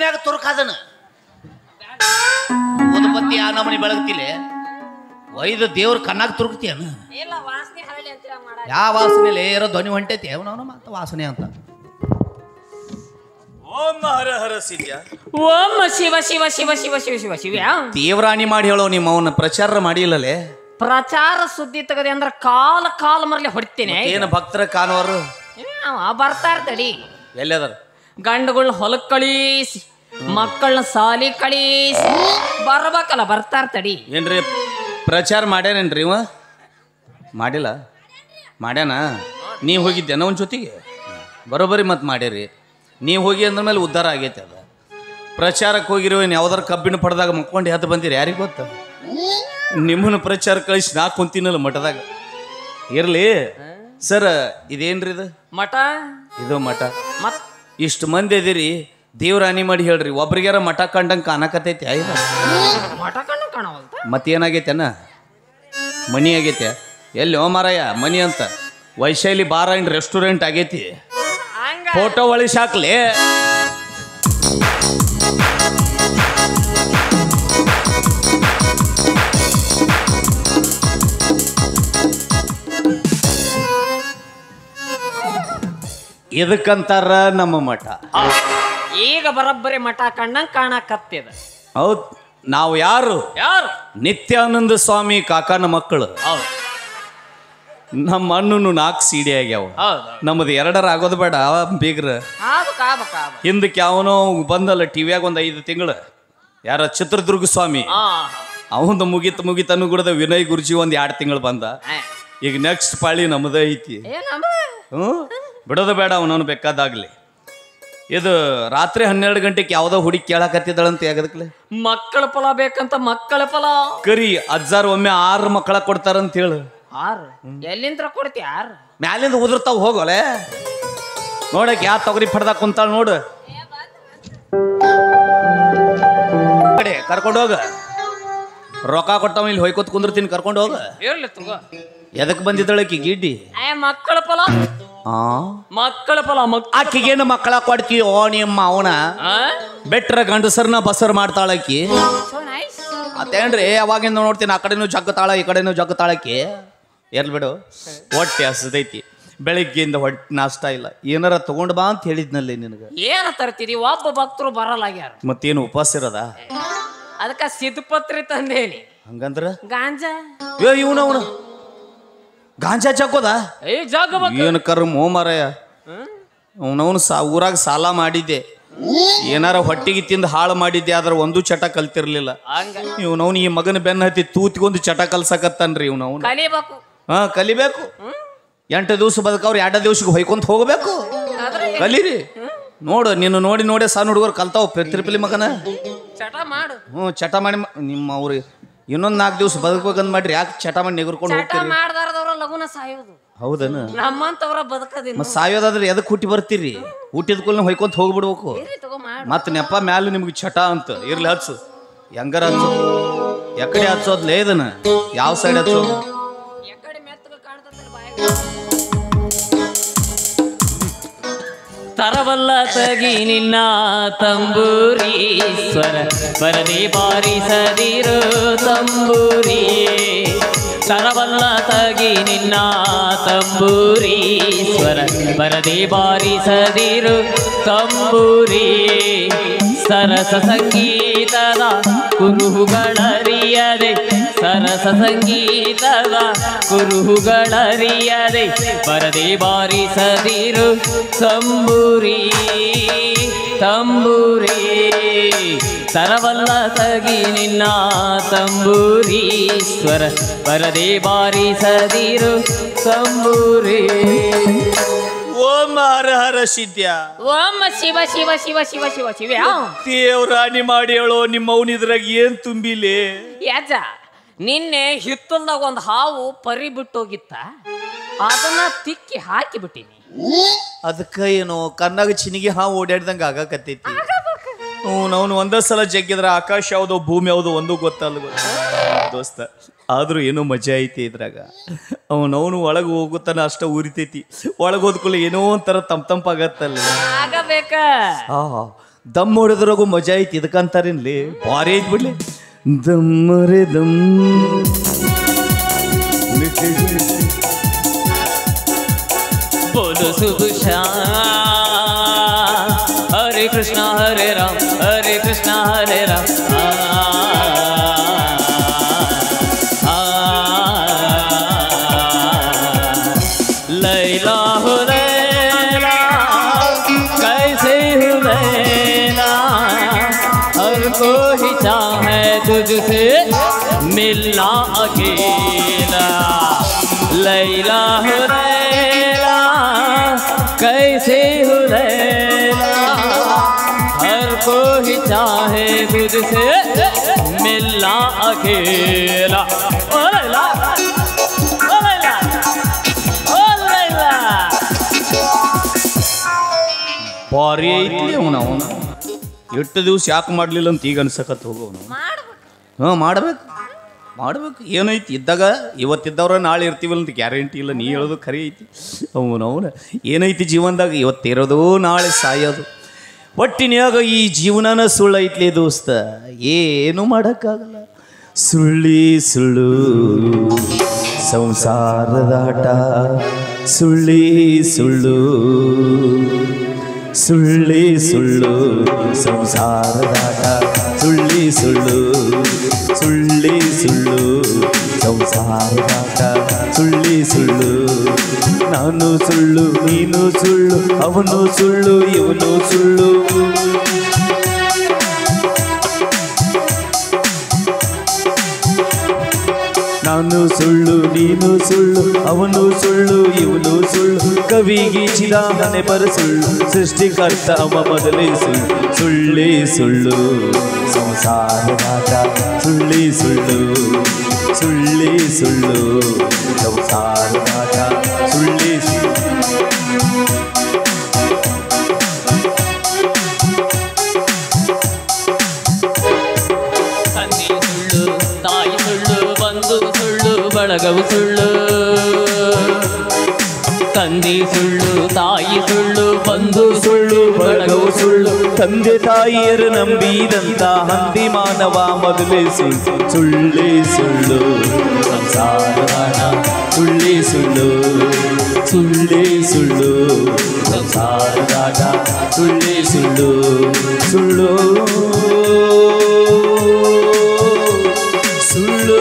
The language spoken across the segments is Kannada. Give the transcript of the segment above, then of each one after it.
ಕಿವ್ಯಾಗ ತುರ್ಕಾದನ ಉದಬತ್ತಿ ಆ ನಮನಿ ಬೆಳಗ್ತಿಲೆ ಒಯ್ದು ದೇವ್ರ ಕಣ್ಣಾಗ ತುರುಕ್ತಿಯನ ಇಲ್ಲ ವಾಸನೆ ಹರಳಿ ಅಂತ ಮಾಡ ಯಾವ ವಾಸನೆ ಇರೋ ಧ್ವನಿ ಹೊಂಟೈತಿ ಅವನವನ ಮಾತ ವಾಸನೆ ಅಂತ ಓಂ ಹರ ಹರ ಸಿದ್ಯ ಓಂ ಶಿವ ಶಿವ ಶಿವ ಶಿವ ಶಿವ ಶಿವ ಶಿವ ದೇವ್ರಾಣಿ ಮಾಡಿ ಹೇಳೋ ನಿಮ್ಮ ಅವನ ಪ್ರಚಾರ ಮಾಡಿಲ್ಲಲೇ ಪ್ರಚಾರ ಸುದ್ದಿ ತೆಗದೆ ಅಂದ್ರ ಕಾಲ ಕಾಲ ಮರಲಿ ಹೊಡಿತೇನೆ ಏನು ಭಕ್ತರ ಕಾಣುವರು ಬರ್ತಾರ ತಡಿ ಎಲ್ಲದಾರ ಗಂಡುಗಳನ್ನ ಹೊಲಕ್ ಕಳೀಸಿ ಮಕ್ಕಳನ್ನ ಸಾಲಿ ಕಳೀಸಿ ಬರ್ಬೇಕಲ್ಲ ಬರ್ತಾರ ತಡಿ ಏನ್ರಿ ಪ್ರಚಾರ ಮಾಡ್ಯಾನೇನ್ರಿ ಇವ ಮಾಡಿಲ್ಲ ಮಾಡ್ಯಾನ ನೀವು ಹೋಗಿದ್ದೇನ ಅವನ ಜೊತೆಗೆ ಬರೋಬ್ಬರಿ ಮತ್ತೆ ಮಾಡ್ಯಾರಿ ನೀವು ಹೋಗಿ ಅಂದ್ರ ಮೇಲೆ ಉದ್ಧಾರ ಆಗೈತೆ ಅದ ಪ್ರಚಾರಕ್ಕೆ ಹೋಗಿರೋ ಏನು ಯಾವ್ದಾರು ಕಬ್ಬಿಣ ಪಡೆದಾಗ ಮಕ್ಕೊಂಡು ಎದ್ದು ಬಂದಿರಿ ಯಾರಿಗೆ ಗೊತ್ತ ನಿಮ್ಮನ್ನ ಪ್ರಚಾರ ಕಳಿಸಿ ನಾ ಕುಂತೀನಲ್ಲ ಮಠದಾಗ ಇರಲಿ ಸರ್ ಇದೇನ್ರಿ ಇದು ಮಠ ಇದು ಮಠ ಮತ್ ಇಷ್ಟು ಮಂದಿ ಇದೀರಿ ದೇವ್ರ ಹಾನಿ ಮಾಡಿ ಹೇಳ್ರಿ ಒಬ್ರಿಗ್ಯಾರ ಮಠ ಕಂಡಂಗೆ ಕಾಣಕತ್ತೈತಿ ಆಯ್ತಾ ಮಠ ಕಣ್ಣು ಕಾಣವಲ್ತ ಮತ್ತೇನಾಗೈತೆನ ಮನಿ ಆಗೈತೆ ಎಲ್ಲಿ ಓ ಮಾರಾಯ ಮನಿ ಅಂತ ವೈಶಾಲಿ ಬಾರ್ ಅಂಡ್ ರೆಸ್ಟೋರೆಂಟ್ ಆಗೈತಿ ಹಂಗ ಫೋಟೋ ಒಳಿಸಾಕ್ಲಿ ಇದಕ್ಕಂತಾರ ನಮ್ಮ ಮಠ ಈಗ ಬರೋಬ್ಬರಿ ಮಠ ಕಣ್ಣಂಗ್ ಕಾಣಕತ್ತಿದ ಹೌದ್ ನಾವು ಯಾರು ಯಾರು ನಿತ್ಯಾನಂದ ಸ್ವಾಮಿ ಕಾಕನ ಮಕ್ಕಳು ಹೌದು ನಮ್ಮ ಅಣ್ಣನು ನಾಲ್ಕು ಸಿಡಿ ಆಗ್ಯಾವ ಹೌದು ನಮ್ಮದು ಎರಡರ ಆಗೋದು ಬೇಡ ಬೀಗ್ರ ಆಗ್ಬೇಕು ಆಗ್ಬೇಕು ಆಗ್ಬೇಕು ಹಿಂದಕ್ಕೆ ಅವನೋ ಬಂದಲ್ಲ ಟಿವಿಯಾಗ ಒಂದು ಐದು ತಿಂಗಳು ಯಾರ ಚಿತ್ರದುರ್ಗ ಸ್ವಾಮಿ ಆ ಅವಂದು ಮುಗಿತ ಮುಗಿತನು ಗುಡದ ವಿನಯ್ ಗುರುಜಿ ಒಂದು ಎರಡು ತಿಂಗಳು ಬಂದ ಹಾ. ಈಗ ನೆಕ್ಸ್ಟ್ ಪಾಳಿ ನಮ್ಮದ ಐತಿ ಏನಮ್ಮ ಹ್ಞೂ ಬಿಡೋದು ಬೇಡ ಅವನವನು ಬೇಕಾದಾಗ್ಲಿ ಇದು ರಾತ್ರಿ ಹನ್ನೆರಡು ಗಂಟೆಗೆ ಯಾವುದೋ ಹುಡುಗಿ ಕೇಳಕತ್ತಿದ್ದಳಂತ ಯಾಗದಕ್ಲೆ ಮಕ್ಕಳ ಫಲ ಬೇಕಂತ ಮಕ್ಕಳ ಫಲ ಕರಿ ಅಜ್ಜಾರ್ ಒಮ್ಮೆ ಆರು ಮಕ್ಕಳ ಕೊಡ್ತಾರಂತ ಹೇಳು ಆರು ಎಲ್ಲಿಂತ್ರ ಕೊಡ್ತಿ ಯಾರು ಮ್ಯಾಲಿಂದ ಉದುರ್ತಾವ ಹೋಗೋಲೆ ನೋಡಕ್ ಯಾವ ತೊಗರಿ ಪಡ್ದಾಗ ಕುಂತಾಳ ನೋಡು ಕಡೆ ಕರ್ಕೊಂಡು ಹೋಗ ರೊಕ್ಕ ಕೊಟ್ಟವ ಇಲ್ಲಿ ಹೊಯ್ಕೋತ್ ಕುಂದಿರ್ತೀನಿ ಕರ್ಕೊಂಡು ಹೋಗ ಇರ್ಲಿ ತಗೋ ಎದಕ್ ಬಂದಿದ್ದಳಕಿ ಗಿಡ್ಡಿ ಏ ಮಕ್ಕಳ ಫಲ ಆ ಮಕ್ಕಳ ಫಲ ಮಕ್ ಆಕಿಗೇನು ಮಕ್ಕಳ ಕೊಡ್ತೀವೋ ನಿಮ್ಮ ಅವನ ಆ? ಬೆಟ್ರ ಗಂಡಸರ್ನ ಬಸರ್ ಮಾಡ್ತಾಳಕಿ So nice. ಅತ್ತೇನ್ರಿ ಅವಾಗಿಂದ ನೋಡ್ತೀನಿ ಆ ಕಡೆನೂ ಜಗ್ಗತಾಳ ಈ ಕಡೆನೂ ಜಗ್ಗತಾಳಕಿ ಎರ್ಲ್ ಬಿಡು ಹೊಟ್ಟೆ ಹಸದೈತಿ ಬೆಳಿಗ್ಗೆಯಿಂದ ಹೊಟ್ಟೆ ನಾಷ್ಟ ಇಲ್ಲ ಏನಾರ ತಗೊಂಡ್ ಬಾ ಅಂತ ಹೇಳಿದ್ನಲ್ಲಿ ನಿನಗೆ ಏನ ತರ್ತಿದಿ ಒಬ್ಬ ಭಕ್ತರು ಬರಲಾಗ್ಯಾರ ಮತ್ತೇನು ಉಪವಾಸ ಇರೋದ ಅದಕ್ಕ ಸಿದ್ಧಪತ್ರಿ ತಂದೇನಿ ಹಂಗಂದ್ರ ಗಾಂಜಾ ಏ ಇವನು ಅವನು ಗಾಂಜಾ ಚಕ್ಕೋದ ಏ ಜಾಗ ಏನು ಕರ್ಮ ಮಾರಾಯ ಅವನವನು ಸಾ ಊರಾಗ ಸಾಲ ಮಾಡಿದ್ದೆ ಏನಾರ ಹೊಟ್ಟಿಗೆ ತಿಂದು ಹಾಳು ಮಾಡಿದ್ದೆ ಆದ್ರೆ ಒಂದು ಚಟ ಕಲ್ತಿರ್ಲಿಲ್ಲ ಹಂಗ ಇವನವನು ಈ ಮಗನ ಬೆನ್ನ ಹತ್ತಿ ತೂತ್ಗೊಂದು ಚಟ ಕಲ್ಸಕತ್ತಾನ್ರಿ ಇವನವನು ಕಲಿಬೇಕು ಹಾ ಕಲಿಬೇಕು ಎಂಟು ದಿವಸ ಬದುಕವ್ರು ಎರಡು ದಿವ್ಸಕ್ಕೆ ಹೊಯ್ಕೊಂತ ಹೋಗ್ಬೇಕು ಆದ್ರೆ ಕಲೀರಿ ನೋಡು ನೀನು ನೋಡಿ ನೋಡಿ ಸಣ್ಣ ಹುಡುಗರು ಕಲ್ತಾವ ತ್ರಿಪಲಿ ಮಗನ ಚಟ ಮಾಡು ಹ್ಞೂ ಚಟ ಮಾಡಿ ಮ- ನಿಮ್ಮ ಅವ್ರು ಇನ್ನೊಂದು ನಾಲ್ಕು ದಿವಸ ಬದುಕ್ಬೇಕಂತ ಮಾಡ್ರಿ ಯಾಕೆ ಚಟ ಮಾಡಿ ನಿಗರ್ಕೊಂಡು ಚಟ ಹೋಗ್ತೀರಿ ಮಾಡ್ದಾರದವ್ರ ಲಗುನ ಸಾಯೋದು ಹೌದನ ನಮ್ಮಂತವ್ರ ಬದುಕದಿಲ್ಲ ಮತ್ತೆ ಸಾಯೋದಾದ್ರೆ ಎದಕ್ಕೆ ಹುಟ್ಟಿ ಬರ್ತೀರಿ ಹುಟ್ಟಿದ ಕೂಲ್ ಹೊಯ್ಕೊಂತ ಹೋಗ್ಬಿಡ್ಬೇಕು ಇರ್ಲಿ ತಗೋ ಮಾಡು ಮತ್ತೆ ನೆಪ ಮ್ಯಾಲ ನಿಮ್ಗೆ ಚಟ ಅಂತ ಇರ್ಲಿ ಹಚ್ಚು ಹೆಂಗಾರ ಹಚ್ಚು ಎಕಡೆ ಹಚ್ಚೋದ್ಲೇ ಇದನ್ನ ಯಾವ ಸೈಡ್ ಹಚ್ಚೋದು ಎಕಡೆ ಮೆತ್ತಗ ಕಾಣ್ತಂದ್ರೆ ಬಾಯಾಗ ತರವಲ್ಲ ತಗಿ ನಿನ್ನ ತಂಬೂರಿ ಸ್ವರ ಬರದೆ ಬಾರಿಸದಿರು ತಂಬೂರಿ ತರವಲ್ಲ ತಗಿ ನಿನ್ನ ತಂಬೂರಿ ಸ್ವರ ಬರದೆ ಬಾರಿಸದಿರು ತಂಬೂರಿ ಸರಸ ಸಂಗೀತದ ಕುರುಹುಗಳರಿಯದೆ ಸರಸ ಸಂಗೀತದ ಕುರುಹುಗಳರಿಯದೆ ಬರದೆ ಬಾರಿಸದಿರು ತಂಬೂರಿ ತಂಬೂರಿ ತರವಲ್ಲ ತಗಿ ನಿನ್ನ ತಂಬೂರಿ ಸ್ವರ ಬರದೆ ಬಾರಿಸದಿರು ತಂಬೂರಿ ಓಂ ಹರ ಹರ ಸಿದ್ಯ ಓಂ ಶಿವ ಶಿವ ಶಿವ ಶಿವ ಶಿವ ಶಿವ ದೇವ್ರಾಣಿ ಮಾಡಿ ಹೇಳೋ ನಿಮ್ಮ ಅವನಿದ್ರಾಗ ಏನ್ ತುಂಬಿಲಿ ಯಾಜ ನಿನ್ನೆ ಹಿತ್ತಲ್ದಾಗ ಒಂದು ಹಾವು ಪರಿ ಬಿಟ್ಟೋಗಿತ್ತ ಅದನ್ನ ತಿಕ್ಕಿ ಹಾಕಿ ಬಿಟ್ಟಿನಿ ಅದಕ್ಕ ಏನೋ ಕಣ್ಣಾಗ ಚಿನಿಗೆ ಹಾವು ಓಡಾಡ್ದಂಗ ಆಗಾಕತ್ತೈತಿ ಅವನು ಒಂದೇ ಸಲ ಜಗ್ಗಿದ್ರ ಆಕಾಶ ಯಾವ್ದೋ ಭೂಮಿ ಯಾವ್ದೋ ಒಂದು ಗೊತ್ತಲ್ಲ ದೋಸ್ತ ಆದ್ರೂ ಏನೋ ಮಜಾ ಐತಿ ಇದ್ರಾಗ ಅವನವನು ಒಳಗೆ ಹೋಗುತ್ತಾನ ಅಷ್ಟ ಉರಿತೈತಿ ಒಳಗೆ ಹೋದ್ಕೊಳ್ಳಿ ಏನೋ ಒಂಥರ ತಂಪ್ ತಂಪಾಗತ್ತಲ್ಲ ಆಗಬೇಕ ಆ ದಮ್ ಹೊಡೆದ್ರಾಗು ಮಜಾ ಐತಿ ಇದಕ್ಕಂತಾರೇನ್ಲಿ ಭಾರಿ ಐತಿ ಬಿಡ್ಲಿ ದಮ್ಮರೆ ದಮ್ बोलो शुभ श्याम हरे कृष्णा हरे राम हरे कृष्णा हरे राम आ, आ, लैला हो लैला कैसे हो लैला हर कोई चाहे तुझसे मिलना अकेला लैला हो लैला कैसे हो लैला हर कोई चाहे तुझसे मिलना अकेला ओ लैला ओ लैला ओ लैला ಭಾರಿ ಐತಿ ಅವನ ಅವನ ಎಷ್ಟು ದಿವಸ ಯಾಕೆ ಮಾಡಲಿಲ್ಲ ಅಂತ ಈಗ ಅನ್ಸಕತ್ ಹೋಗೋನು ಹಾಂ ಮಾಡ್ಬೇಕು ಮಾಡ್ಬೇಕು ಏನೈತಿ ಇದ್ದಾಗ ಇವತ್ತಿದ್ದವ್ರ ನಾಳೆ ಇರ್ತೀವಲ್ಲ ಅಂತ ಗ್ಯಾರಂಟಿ ಇಲ್ಲ ನೀ ಹೇಳೋದು ಖರೆ ಐತಿ ಅವನು ಅವನ ಏನೈತಿ ಜೀವನದಾಗ ಇವತ್ತಿರೋದು ನಾಳೆ ಸಾಯೋದು ಒಟ್ಟಿನ್ಯಾಗ ಈ ಜೀವನನ ಸುಳ್ಳು ಐತ್ಲಿ ದೋಸ್ತ ಏನು ಮಾಡೋಕ್ಕಾಗಲ್ಲ ಸುಳ್ಳಿ ಸುಳ್ಳು ಸಂಸಾರದಾಟ ಸುಳ್ಳಿ ಸುಳ್ಳು ಸುಳ್ಳಿ ಸುಳ್ಳು ಸಂಸಾರದಾಟ ಸುಳ್ಳಿ ಸುಳ್ಳು ಸುಳ್ಳಿ ಸುಳ್ಳು ಸಂಸಾರದಾಟ ಸುಳ್ಳಿ ಸುಳ್ಳು ನಾನು ಸುಳ್ಳು ನೀನು ಸುಳ್ಳು ಅವನು ಸುಳ್ಳು ಇವನು ಸುಳ್ಳು ನಾನು ಸುಳ್ಳು ನೀನು ಸುಳ್ಳು ಅವನು ಸುಳ್ಳು ಇವನು ಸುಳ್ಳು ಕವಿಗೆ ಚಿದಾಮನೆ ಬರ ಸುಳ್ಳು ಸೃಷ್ಟಿಕರ್ತ ಅವ ಮೊದಲೇ ಸುಳ್ಳು ಸುಳ್ಳೇ ಸುಳ್ಳು ಸಂಸಾರದಾಟ ಸುಳ್ಳಿ ಸುಳ್ಳು ಸುಳ್ಳಿ ಸುಳ್ಳು ಸಂಸಾರದಾಟ ಸುಳ್ಳಿ ಸುಳ್ಳು ತಂದೆ ಸುಳ್ಳು ತಾಯಿ ಸುಳ್ಳು ಬಂಧು ಸುಳ್ಳು ಬಳಗವು ಸುಳ್ಳು ತಂದೆ ಸುಳ್ಳು ತಾಯಿ ಸುಳ್ಳು ಬಂಧು ಸುಳ್ಳು ಬಳಗವು ಸುಳ್ಳು ತಂದೆ ತಾಯಿಯರು ನಂಬಿದಂತ ಹಂದಿ ಮಾನವ ಮೊದಲೇ ಸುಳ್ಳು ಸುಳ್ಳೇ ಸುಳ್ಳು ಸಂಸಾರದಾಟ ಸುಳ್ಳೇ ಸುಳ್ಳು ಸುಳ್ಳೇ ಸುಳ್ಳು ಸಂಸಾರದಾಟ ಸುಳ್ಳೇ ಸುಳ್ಳು ಸುಳ್ಳು ಸುಳ್ಳು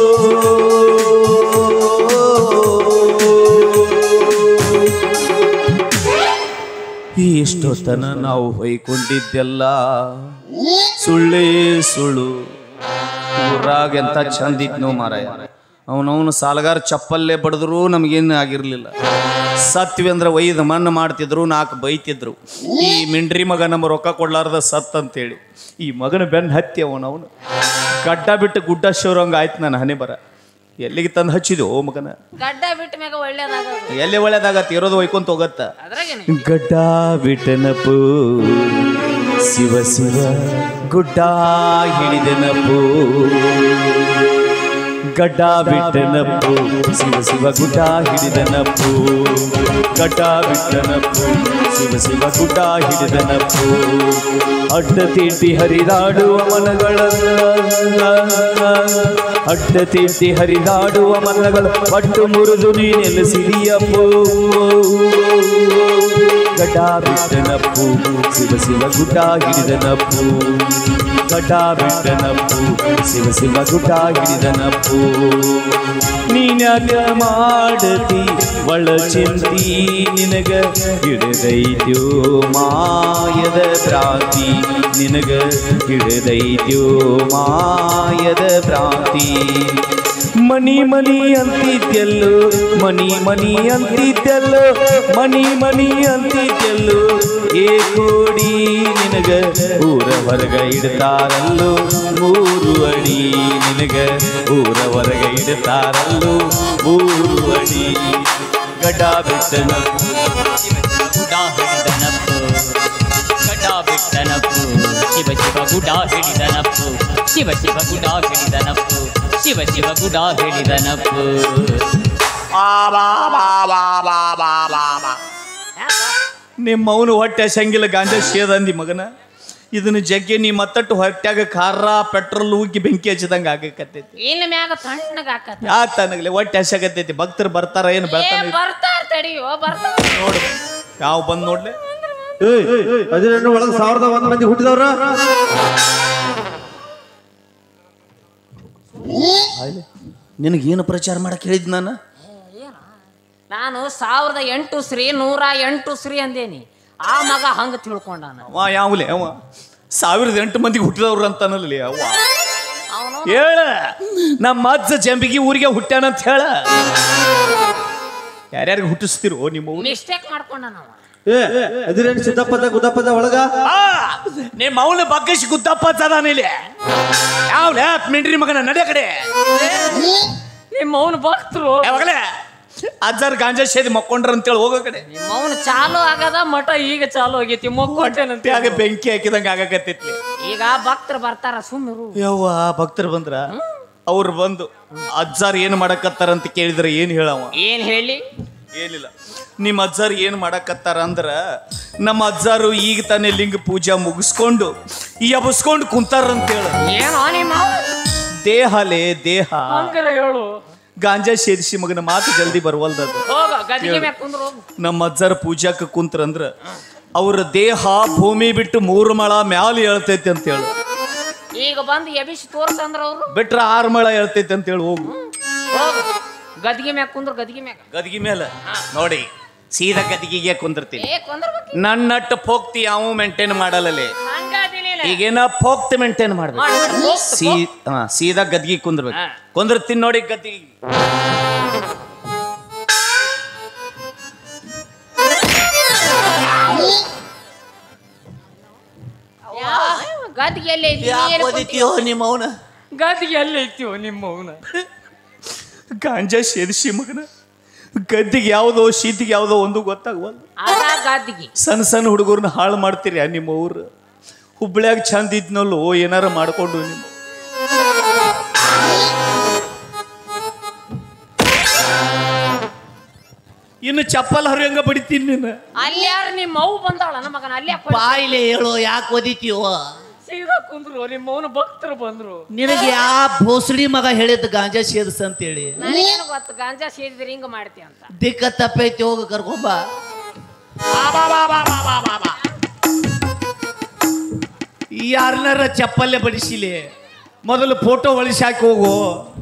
ಇಷ್ಟೊತ್ತನ ನಾವು ಹೊಯ್ಕೊಂಡಿದ್ದೆಲ್ಲ ಸುಳ್ಳೇ ಸುಳ್ಳು ಊರಾಗ ಎಂತ ಚಂದ ಇದ್ನೋ ಮಾರಾಯ ಅವನವನು ಸಾಲಗಾರ ಚಪ್ಪಲ್ಲೇ ಬಡಿದ್ರು ನಮಗೇನು ಆಗಿರಲಿಲ್ಲ ಸತ್ವಿ ಅಂದ್ರೆ ಒಯ್ದು ಮಣ್ಣು ಮಾಡ್ತಿದ್ರು ನಾಲ್ಕು ಬೈತಿದ್ರು ಈ ಮಿಂಡ್ರಿ ಮಗ ನಮ್ಮ ರೊಕ್ಕ ಕೊಡ್ಲಾರ್ದ ಸತ್ ಅಂತೇಳಿ ಈ ಮಗನ ಬೆನ್ನು ಹತ್ತಿ ಅವನವನು ಗಡ್ಡ ಬಿಟ್ಟು ಗುಡ್ಡ ಶಿವರಂಗ ಆಯ್ತು ನನ್ನ ಹಣೆ ಬರ ಎಲ್ಲಿಗೆ ತಂದು ಹಚ್ಚಿದೆ ಓ ಮಗನ ಗಡ್ಡ ಬಿಟ್ಟ ಮ್ಯಾಗ ಒಳ್ಳೇದಾಗೋದು ಎಲ್ಲಿ ಒಳ್ಳೇದಾಗತ್ತೆ ಇರೋದು ಒಯ್ಕೊಂತ ಹೋಗತ್ತ ಅದ್ರಾಗೇನೆ ಗಡ್ಡ ಬಿಟ್ಟನಪು ಶಿವ ಶಿವ ಗುಡ್ಡ ಹಿಡಿದನಪು ಗಡ್ಡ ಬಿಟ್ಟನಪ್ಪು ಶಿವ ಶಿವ ಗುಡ್ಡ ಹಿಡಿದನಪ್ಪು ಗಡ್ಡ ಬಿಟ್ಟನಪ್ಪು ಶಿವ ಶಿವ ಗುಡ್ಡ ಹಿಡಿದನಪ್ಪು ಅಡ್ಡ ತಿಂಡಿ ಹರಿದಾಡುವ ಮನಗಳ ಅಡ್ಡ ತಿಂಡಿ ಹರಿದಾಡುವ ಮನಗಳ ಪಟ್ಟು ಮುರಿದು ನೀ ನೆಲೆಸಿದೀಯಪ್ಪು ಗಡ್ಡ ಬಿಟ್ಟನಪ್ಪು ಶಿವ ಶಿವ ಗುಡ್ಡ ಹಿಡಿದನಪ್ಪು ಗಡ್ಡ ಬಿಟ್ಟನಪ್ಪು ಶಿವ ಶಿವ ಗುಡ್ಡ ಹಿಡಿದನಪ್ಪು ನೀನ್ಯಾಕ ಮಾಡತಿ ಒಳ ಚಿಂತಿ ನಿನಗ ಹಿಡಿದೈತ್ಯೋ ಮಾಯದ ಭ್ರಾಂತಿ ನಿನಗ ಹಿಡಿದೈತ್ಯೋ ಮಾಯದ ಭ್ರಾಂತಿ ಮನಿ ಮನಿ ಅಂತಿದ್ದೆಲ್ಲೋ ಮನಿ ಮನಿ ಅಂತಿದ್ದೆಲ್ಲೋ ಮನಿ ಮನಿ ಅಂತಿದ್ದೆಲ್ಲೋ ಏ ಕೋಡಿ ನಿನಗ ಊರ ಹೊರಗ ಇಡ್ತಾರಲ್ಲೋ ಮೂರು ಅಡಿ ನಿನಗ ಊರ ಹೊರಗ ಇಡ್ತಾರಲ್ಲೋ ಮೂರು ಅಡಿ ಗಡ್ಡ ಬಿಟ್ಟನ ಗುಡ ಹಿಡಿದನಪ್ಪು ಗಡ್ಡ ಬಿಟ್ಟನಪ್ಪು ಶಿವ ಶಿವ ಗುಡ ಹಿಡಿದನಪ್ಪು ಶಿವ ಶಿವ ಗುಡ ಹಿಡಿದನಪ್ಪು ಶಿವ ಶಿವ ಗುಡ ಹಿಡಿದನಪ್ಪು ನಿಮ್ಮ ಅವನು ಹೊಟ್ಟೆ ಶಂಗಿಲ್ಲ ಗಾಂಜಾ ಸೇದಂದಿ ಮಗನ ಇದನ್ನ ಜಗ್ಗೆ ನೀ ಮತ್ತಟ್ಟು ಹೊಟ್ಯಾಗ ಖಾರ ಪೆಟ್ರೋಲ್ ಉಗ್ಗಿ ಬೆಂಕಿ ಹಚ್ಚಿದಂಗ ಆಗಕತ್ತೈತಿ ಇನ್ ಮ್ಯಾಗ ತಣ್ಣಗ ಹಾಕತ್ತ ಯಾ ತನಗಲಿ ಹೊಟ್ಟೆ ಹಸಕತ್ತೈತಿ ಭಕ್ತರು ಬರ್ತಾರ ಏನು ಏ ಬೆಳ್ತಾನ ಬರ್ತಾರ ತಡಿಯೋ ಬರ್ತಾರ ನೋಡು ಯಾವ ಬಂದ್ ನೋಡ್ಲಿ ಏಯ್ ಅದೇನು ಒಳಗೆ ಸಾವಿರದ ಒಂದ್ ಮಂದಿ ಹುಟ್ಟಿದವ್ರ ನಿನಗೇನು ಪ್ರಚಾರ ಮಾಡಕ್ ಹೇಳಿದ್ ನಾನು ನಾನು ಸಾವಿರದ ಎಂಟು ಶ್ರೀ ನೂರ ಎಂಟು ಶ್ರೀ ಅಂದೇನಿ ಆ ಮಗ ಹಂಗ ತಿಳ್ಕೊಂಡಾನ ಅವ ಯಾವ್ಲೆ ಅವ ಸಾವಿರದ ಎಂಟು ಮಂದಿಗೆ ಹುಟ್ಟಿದವ್ರು ಅಂತಾನಲ್ಲಿ ಅವ ಅವನು ಹೇಳ ನಮ್ಮ ಅಜ್ಜ ಜಂಬಿಗಿ ಊರಿಗೆ ಹುಟ್ಟ್ಯಾನ ಅಂತ ಹೇಳ ಯಾರ್ಯಾರಿಗೆ ಹುಟ್ಟಿಸ್ತಿರೋ ನಿಮ್ಮ ಊರು ಮಿಸ್ಟೇಕ್ ಮಾಡ್ಕೊಂಡಾನ ಅವ ಏ ಅದಿರೇನು ಸಿದ್ದಪ್ಪದ ಗುದ್ದಪ್ಪದ ಒಳಗ ಆ, ನಿಮ್ಮ ಅವನ ಬಗ್ಗಸಿ ಗುದ್ದಪ್ಪ ಅದಾನಿಲ್ಲಿ ಯಾವ್ಲೆ ಮಿಂಡ್ರಿ ಮಗನ ನಡೆ ಕಡೆ ನಿಮ್ಮ ಅವನು ಭಕ್ತರು ಯಾವಾಗಲೇ ಅಜ್ಜಾರ್ ಗಾಂಜಾ ಸೇದಿ ಮಕ್ಕೊಂಡ್ರ ಅಂತೇಳಿ ಹೋಗೋ ಕಡೆ ನಿಮ್ಮ ಅವನು ಚಾಲು ಆಗದ ಮಠ ಈಗ ಚಾಲು ಆಗೈತಿ ಮೊಕ್ಕೊಟ್ಟೇನಂತ ಆಗ ಬೆಂಕಿ ಹಾಕಿದಂಗ ಆಗಕತ್ತಿತ್ಲಿ ಈಗ ಭಕ್ತರು ಬರ್ತಾರ ಸುಮ್ಮರು ಯವ್ವ ಭಕ್ತರು ಬಂದ್ರ ಅವ್ರು ಬಂದು ಅಜ್ಜಾರ್ ಏನ್ ಮಾಡಕತ್ತಾರ ಅಂತ ಕೇಳಿದ್ರೆ ಏನ್ ಹೇಳವ ಏನ್ ಹೇಳಿ ಏನಿಲ್ಲ ನಿಮ್ಮ ಅಜ್ಜಾರು ಏನು ಮಾಡಕತ್ತಾರ ಅಂದ್ರ ನಮ್ಮ ಅಜ್ಜಾರು ಈಗ ತಾನೇ ಲಿಂಗ ಪೂಜಾ ಮುಗಿಸ್ಕೊಂಡು ಎಬಸ್ಕೊಂಡು ಕುಂತಾರ ಅಂತ ಹೇಳ ಏನೋ ನಿಮ್ಮ ಅವ್ವ? ದೇಹಲೇ ದೇಹ ಹಂಗಾರ ಹೇಳು ಗಾಂಜಾ ಸೇರಿಸಿ ಮಗನ ಮಾತು ಜಲ್ದಿ ಬರುವಲ್ದದು ಹೋಗ ಗದಿಗೆ ಮ್ಯಾಗ ಕುಂದ್ರು ಹೋಗು ನಮ್ಮ ಅಜ್ಜಾರ ಪೂಜಾಕ್ಕೆ ಕುಂತ್ರಂದ್ರ ಅವ್ರ ದೇಹ ಭೂಮಿ ಬಿಟ್ಟು ಮೂರು ಮಳ ಮ್ಯಾಲ ಹೇಳ್ತೈತಿ ಅಂತ ಹೇಳು ಈಗ ಬಂದು ಎಬಿಸಿ ತೋರ್ಸಂದ್ರ ಅವ್ರು ಬಿಟ್ರ ಆರು ಮಳ ಹೇಳ್ತೈತಿ ಅಂತ ಹೇಳಿ ಹೋಗು ಹೋಗು ಗದಿಗೆ ಮ್ಯಾಗ ಕುಂದ್ರು ಗದಿಗೆ ಮ್ಯಾಗ ಗದಿಗೆ ಮೇಲೆ ನೋಡಿ ಸೀದಾ ಗದಿಗೆಗೆ ಕುಂದಿರ್ತೀನಿ ಏ ಕುಂದ್ರಬೇಕು ನನ್ನಟ್ಟು ಪೋಕ್ತಿ ಯಾವ ಮೇಂಟೈನ್ ಮಾಡಲ್ಲೇ ಹಂಗಾದಿನಿಲ್ಲ ಈಗೇನ ಪೋಕ್ತಿ ಮೇಂಟೈನ್ ಮಾಡ್ಬೇಕು ಮಾಡ್, ಮಾಡ್, ಹೋಗ್ತು, ಸೀ ಹಾ, ಸೀದಾ ಗದ್ಗಿ ಕುಂದ್ರಬೇಕು ಹಾ. ಕುಂದಿರ್ತೀನಿ ನೋಡಿ ಗದ್ದಿಗೆ ಯಾವ- ಗದಿಗೆ ಎಲ್ಲಿ ಐತಿ? ನೀ ಎಲ್ಲಿ ಕುಂತಿ? ನಿಮ್ಮ ಅವನ ಗದಿಗೆ ಎಲ್ಲಿ ಐತಿಯೋ ನಿಮ್ಮ ಅವನ ಗಾಂಜಾ ಸೇರಿಸಿ ಮಗನ ಗದ್ದಿಗೆ ಯಾವುದೋ ಶೀತಿಗೆ ಯಾವುದೋ ಒಂದು ಗೊತ್ತಾಗವಲ್ಲ ಅದ ಗದಿಗೆ ಸಣ್ಣ ಸಣ್ಣ ಹುಡುಗರನ್ನ ಹಾಳು ಮಾಡ್ತೀರಿ ನಿಮ್ಮ ಊರು ಹುಬ್ಳ್ಯಾಗ ಚಂದ ಇದ್ನಲ್ಲೋ ಏನಾರ ಮಾಡ್ಕೊಂಡು ನಿಮ್ಮ ಇನ್ನು ಚಪ್ಪಲ್ ಹರಿಯಂಗ ಬಡಿತೀನಿ ನೀನು ಅಲ್ಯಾರ ನಿಮ್ಮ ಅವು ಬಂದಾಳ ನಮ್ಮ ಮಗನ ಅಲ್ಲೇ ಬಾಯಿಲೆ ಹೇಳು ಯಾಕೆ ಓದಿತೀವ ಸೀದಾ ಕುಂದ್ರು ನಿಮ್ಮ ಅವನ ಭಕ್ತರು ಬಂದ್ರು ನಿನಗೆ ಯಾ ಭೋಸಡಿ ಮಗ ಹೇಳಿದ ಗಾಂಜಾ ಸೇರ್ಸ ಅಂತೇಳಿ ನನಗೇನು ಗೊತ್ತು ಗಾಂಜಾ ಸೇದಿದ್ರೆ ಹಿಂಗ ಮಾಡ್ತಿ ಅಂತ ದಿಕ್ಕ ತಪ್ಪೈತಿ ಹೋಗ ಕರ್ಕೊಂಬ ಯಾರನ್ನಾರ ಚಪ್ಪಲ್ಲೇ ಬಡಿಸಿಲಿ ಮೊದಲು ಫೋಟೋ ಒಳಿಸಿ ಹಾಕಿ ಹೋಗು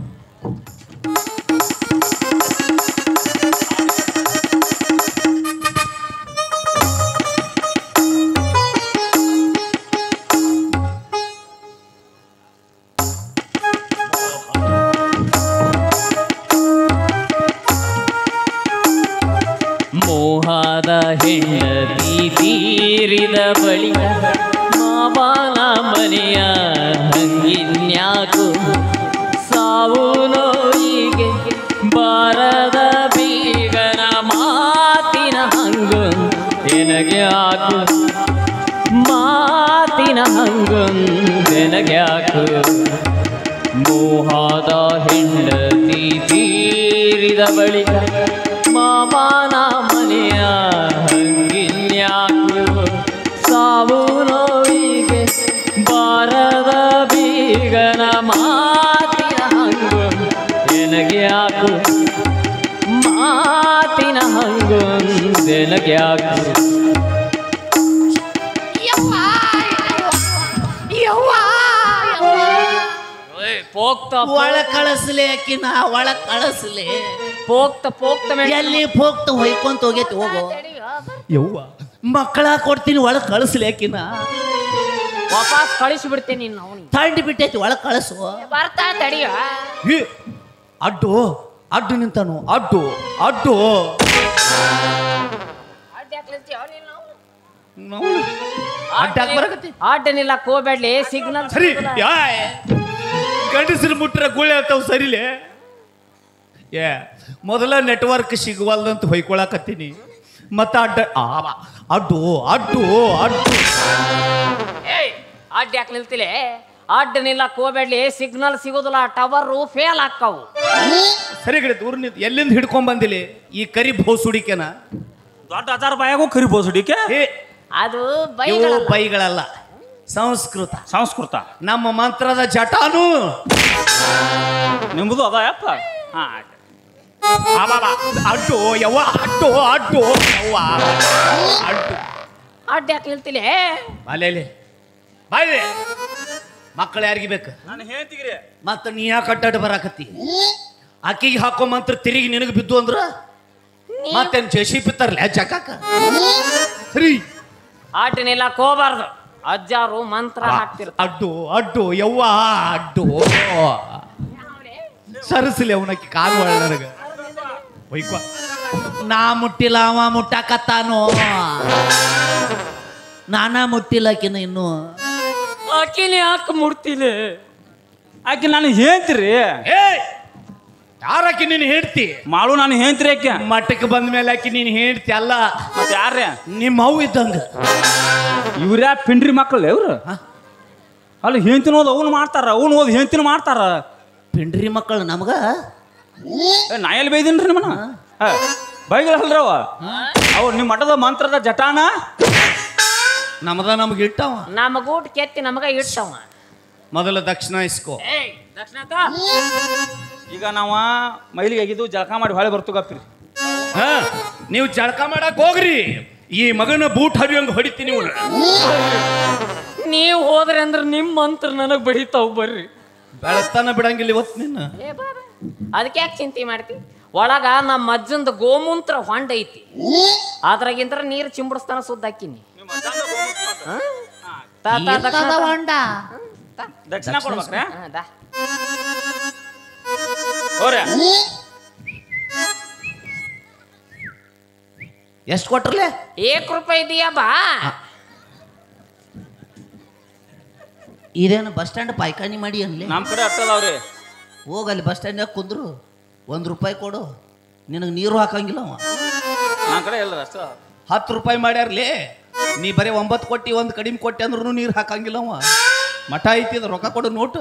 ಮೋಹದ ಹೆಂಡತಿ ತೀರಿದ ಬಳಿಕ ಮಾವನ ಮನೆಯ ಹಂಗಿನ್ಯಾಕು ಸಾವು ನೋಯಿಗೆ ಬಾರದ ಬೀಗನ ಮಾತಿನ ಹಂಗು ನಿನಗೆ ಹಾಕು ಮಾತಿನ ಹಂಗು ನಿನಗೆ ಹಾಕು ಮೋಹದ ಹೆಂಡತಿ ತೀರಿದ ಬಳಿಕ ಮಾಮನ ಮನೆಯ ಹಂಗಿನ್ಯಾಕು ಸಾವು ನೋವಿಗೆ ಬಾರದ ಬೀಗನ ಮಾತಿನ ಹಂಗು ನನಗೆ ಯಾಕು ಮಾತಿನ ಹಂಗು ನನಗೆ ಯಾಕು ಪೋಕ್ತ ಒಳ ಕಳಿಸ್ಲಿ ಅಕ್ಕಿನ ಒಳ ಕಳಿಸ್ಲಿ ಪೋಕ್ತ ಪೋಕ್ತ ಎಲ್ಲಿ ಹೋಗ್ತ ಹೊಯ್ಕೊಂತ ಹೋಗೈತಿ ಹೋಗು ಯವ್ವ ಮಕ್ಕಳ ಕೊಡ್ತೀನಿ ಒಳಗ್ ಕಳಿಸ್ಲಿ ಅಕ್ಕಿನ ವಾಪಸ್ ಕಳಿಸಿ ಬಿಡ್ತೇನೆ ನೀನು ಅವನಿಗೆ ಥಂಡಿ ಬಿಟ್ಟೈತಿ ಒಳಗ್ ಕಳಿಸು ಬರ್ತಾ ತಡಿಯೋ ಏ, ಅಡ್ಡು ಅಡ್ಡು ನಿಂತಾನು ಅಡ್ಡು ಅಡ್ಡು ಅಡ್ಡಾಕ್ ಬರಕತ್ತಿ ಆಟನಿಲ್ಲ ಕೋಬೇಡ್ಲಿ ಸಿಗ್ನಲ್ ಸರಿ ಯಾಯ್ ಗಂಡಸರು ಮುಟ್ರ ಗುಳೆ ಅಂತಾವ್ ಸರಿಲೆ ಏ ಮೊದಲ ನೆಟ್ವರ್ಕ್ ಸಿಗವಲ್ದಂತ ಹೊಯ್ಕೊಳಕತ್ತೀನಿ ಮತ್ತ ಅಡ್ಡ ಆ, ಅಡ್ಡು ಅಡ್ಡು ಅಡ್ಡು ಏಯ್ ಅಡ್ಡ ಯಾಕೆ ನಿಲ್ತಿಲೆ ಅಡ್ಡ ನಿಲ್ಲಕ್ ಹೋಗ್ಬೇಡ್ಲಿ ಸಿಗ್ನಲ್ ಸಿಗೋದಿಲ್ಲ ಟವರ್ ಫೇಲ್ ಆಕ್ಕಾವು ಸರಿ ಕಡೆ ದೂರ ನಿಂತು ಎಲ್ಲಿಂದ ಹಿಡ್ಕೊಂಡ್ ಬಂದಿಲಿ ಈ ಕರಿ ಬೋಸುಡಿಕೆನ ದೊಡ್ಡ ಹಜಾರ್ ಬಾಯಾಗೂ ಕರಿಬೋದು ಡಿಕೆ ಏ ಅದು ಇವು ಬೈಗಳಲ್ಲ ಬೈಗಳಲ್ಲ ಸಂಸ್ಕೃತ ಸಂಸ್ಕೃತ ನಮ್ಮ ಮಂತ್ರದ ಜಟಾನು ನಿಮ್ಮದು ಅದ ಯಪ್ಪ ಹಾ ಅಬ್ಬಬ್ಬ, ಅಡ್ಡು ಯವ್ವ ಅಡ್ಡು ಅಡ್ಡು ಯವ್ವ ಅಡ್ಡು ಅಡ್ಡ ಯಾಕೆ ಹೇಳ್ತಿಲೆ ಬಾಲೇಲಿ ಬಾಯ್ಲಿ ಮಕ್ಕಳು ಯಾರಿಗೆ ಬೇಕು ನಾನು ಹೇಳ್ತಿಗ್ರಿ ಮತ್ತ ನೀ ಯಾಕೆ ಅಡ್ಡಾಡ ಬರಾಕತ್ತಿ ಆಕಿಗೆ ಹಾಕೋ ಮಂತ್ರ ತಿರುಗಿ ನಿನಗೆ ಬಿದ್ದು ಅಂದ್ರ ಮತ್ತೇನ್ ಜೇಸಿ ಬಿತ್ತಾರಲ್ಲ ಜಗಾಕ ಸರಿ ಆಟ ನಿಲ್ಲಕ್ ಹೋಗ್ಬಾರ್ದು ಅಜ್ಜಾರು ಮಂತ್ರ ಹಾಕ್ತಿರ್ತಾರೆ ಅಡ್ಡು ಅಡ್ಡು ಯವ್ವ ಅಡ್ಡು ಸರಸಲಿ ಅವನಕ್ಕೆ ಕಾಲು ಒಳ್ಳೆ ನನಗ ಒಯ್ಕೊ ನಾ ಮುಟ್ಟಿಲ್ಲ ಅವ ಮುಟ್ಟಾಕತ್ತಾನು ನಾನಾ ಮುಟ್ಟಿಲ್ಲಕಿನ ಇನ್ನು ಆಕಿನ ಯಾಕೆ ಮುಡ್ತಿಲೆ ಆಕೆ ನಾನು ಹೇಳ್ತೀರಿ ಏ ಯಾರಾಕಿ ನೀನು ಹೇಳ್ತಿ ಮಾಳು ನಾನು ಹೇಳ್ತೀರಿ ಆಕೆ ಮಠಕ್ಕೆ ಬಂದ ಮೇಲೆ ಆಕಿ ನೀನು ಹೇಳ್ತಿ ಅಲ್ಲ ಮತ್ತೆ ಯಾರ್ರಿ ನಿಮ್ಮ ಅವು ಇದ್ದಂಗ ಇವ್ರ್ಯಾ ಪಿಂಡ್ರಿ ಮಕ್ಕಳು ಇವ್ರು ಅಲ್ಲಿ ಹೆಂತಿನ ಓದ್ ಅವ್ನು ಮಾಡ್ತಾರ ಅವ್ನು ಓದ್ ಹೆಂತಿನ ಮಾಡ್ತಾರ ಪಿಂಡ್ರಿ ಮಕ್ಕಳು ನಮಗ ಏ, ನಾ ಎಲ್ಲಿ ಬೈದಿನ್ರಿ ನಿಮ್ಮನ್ನ ಬೈಗಿಲ್ಲಲ್ರಿ ಅವ ಅವ್ ನಿಮ್ಮ ಮಠದ ಮಂತ್ರದ ಜಟಾನ ನಮದ ನಮ್ಗೆ ಇಟ್ಟವ ನಮಗೂಟ ಕೆತ್ತಿ ನಮಗ ಇಟ್ಟವ ಮೊದಲ ದಕ್ಷಿಣ ಇಸ್ಕೋ ಏಯ್ ದಕ್ಷಿಣ ಈಗ ನಾವ ಮೈಲಿಗೆ ಆಗಿದ್ದು ಜಳಕ ಮಾಡಿ ಹೊಳೆ ಬರ್ತು ಗಪ್ರಿ ಹಾ ನೀವು ಜಳಕ ಮಾಡಕ್ ಹೋಗ್ರಿ ಈ ಮಗನ ಬೂಟ್ ಹರಿಯಂಗ್ ಹೊಡಿತೀನಿ ಇವ್ನ. ನೀವು ಹೋದ್ರಿ ಅಂದ್ರೆ ನಿಮ್ಮ ಮಂತ್ರ ನನಗ್ ಬಡಿತಾವ್ ಬರ್ರಿ ಬೆಳತನ ಬಿಡಂಗಿಲ್ಲ ಇವತ್ತು ನಿನ್ನ ಅದಕ್ಕೆ ಯಾಕೆ ಚಿಂತೆ ಮಾಡ್ತಿ ಒಳಗ ನಮ್ಮ ಅಜ್ಜಂದ ಗೋಮೂತ್ರ ಹೊಂಡ ಐತಿ ಅದ್ರಾಗಿಂದ್ರ ನೀರು ಚಿಂಬಡಿಸ್ತಾನ ಸುದ್ದ ಹಾಕಿನಿ ದಕ್ಷಿಣ ಕೊಡ್ಬೇಕ್ರೆ ಹೋರಿ ಎಷ್ಟು ಕೊಟ್ರಲೆ ಏಕ್ ರೂಪಾಯಿ ಇದೆಯಾ ಬಾ ಇದೇನು ಬಸ್ ಸ್ಟ್ಯಾಂಡ್ ಪಾಯ್ಕಾನಿ ಮಾಡಿ ಅನ್ಲಿ ನಮ್ಮ ಕಡೆ ಅಟ್ಟದವ್ರಿ ಹೋಗಲ್ಲಿ ಬಸ್ ಸ್ಟ್ಯಾಂಡ್ನಾಗ ಕುಂದ್ರು ಒಂದು ರೂಪಾಯಿ ಕೊಡು ನಿನಗೆ ನೀರು ಹಾಕಂಗಿಲ್ಲ ಅವ ನಮ್ಮ ಕಡೆ ಇಲ್ಲ ಅಷ್ಟ ಹತ್ತು ರೂಪಾಯಿ ಮಾಡ್ಯಾರ್ಲಿ ನೀ ಬರೀ ಒಂಬತ್ತು ಕೊಟ್ಟಿ ಒಂದು ಕಡಿಮೆ ಕೊಟ್ಟೆ ಅಂದ್ರೂ ನೀರು ಹಾಕಂಗಿಲ್ಲ ಅವ ಮಠ ಐತಿ ಅದು ರೊಕ್ಕ ಕೊಡು ನೋಟು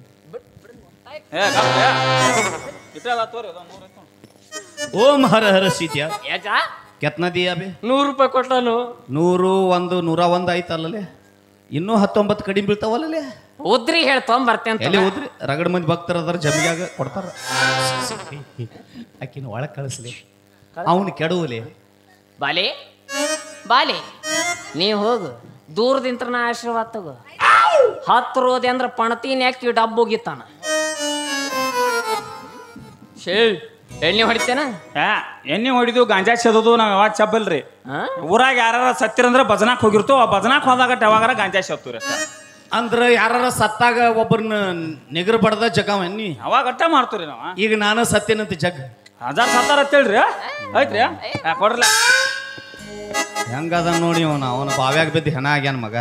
ಏ ಗಪ್ಪ, ಏ. ಇಟ್ಟಲ್ಲ ತೋರಿ ಅದೊಂದ್ ನೂರ್ ಐತೆ. ಓಂ ಹರ ಹರ ಸೀತ್ಯ ಯಾಜ ಕೆತ್ನ ದಿಯಾ ಬೇ ನೂರು ರೂಪಾಯಿ ಕೊಟ್ಟಾನು ನೂರು ಒಂದು ನೂರ ಒಂದು ಆಯ್ತಲ್ಲೇ ಇನ್ನೂ ಹತ್ತೊಂಬತ್ತು ಕಡಿಮೆ ಬೀಳ್ತಾವಲ್ಲೇ ಉದ್ರಿ ಹೇಳಿ ತೊಗೊಂಬರ್ತೇನೆ ಎಲ್ಲಿ ಹೋದ್ರಿ ರಗಡ ಮಂದಿ ಭಕ್ತರ ಅದಾರ ಜಮಿಯಾಗ ಕೊಡ್ತಾರ ಆಕಿನ ಒಳಗೆ ಕಳಿಸ್ಲಿ ಅವನು ಕೆಡವಲಿ ಬಾಲೆ ಬಾಲೆ ನೀವು ಹೋಗು ದೂರದಿಂತ್ರ ನಾ ಆಶೀರ್ವಾದ ತಗೋ ಹತ್ತು ರೋದೆ ಅಂದ್ರೆ ಪಣತೀನ್ ಯಾಕೆ ಡಬ್ಬುಗಿತ್ತಾನ ಶೇ ಎಣ್ಣೆ ಹೊಡಿತೇನ ಏ ಎಣ್ಣೆ ಹೊಡಿದು ಗಾಂಜಾ ಸೆದೋದು ನಾವ್ ಯಾವಾಗ ಚಬ್ಬಲ್ರಿ ಹಾ? ಊರಾಗ ಯಾರ ಸತ್ತಿರಂದ್ರ ಭಜನಾಕ್ ಹೋಗಿರ್ತೋ ಆ ಭಜನಾಕ್ ಹೋದಾಗ ಯಾವಾಗಾರ ಗಾಂಜಾ ಸತ್ತೂರಿ ಅಷ್ಟ ಅಂದ್ರ ಯಾರ ಸತ್ತಾಗ ಒಬ್ಬರನ್ನ ನಿಗರ್ ಬಡ್ದ ಜಗವ ನೀ ಅವಾಗ ಅಟ್ಟ ಮಾಡ್ತೀರಿ ನಾವ ಈಗ ನಾನು ಸತ್ತೇನಂತ ಜಗ್ ಹಜಾರ್ ಸತ್ತಾರ ಅಂತ ಹೇಳ್ರಿ ಐತ್ರಿ ಯಾ, ಕೊಡ್ರಲ್ಲ ಹೆಂಗದ ನೋಡಿ ಅವನ ಅವನ ಬಾವ್ಯಾಗ ಬಿದ್ದು ಹೆಣ ಆಗ್ಯಾನ ಮಗ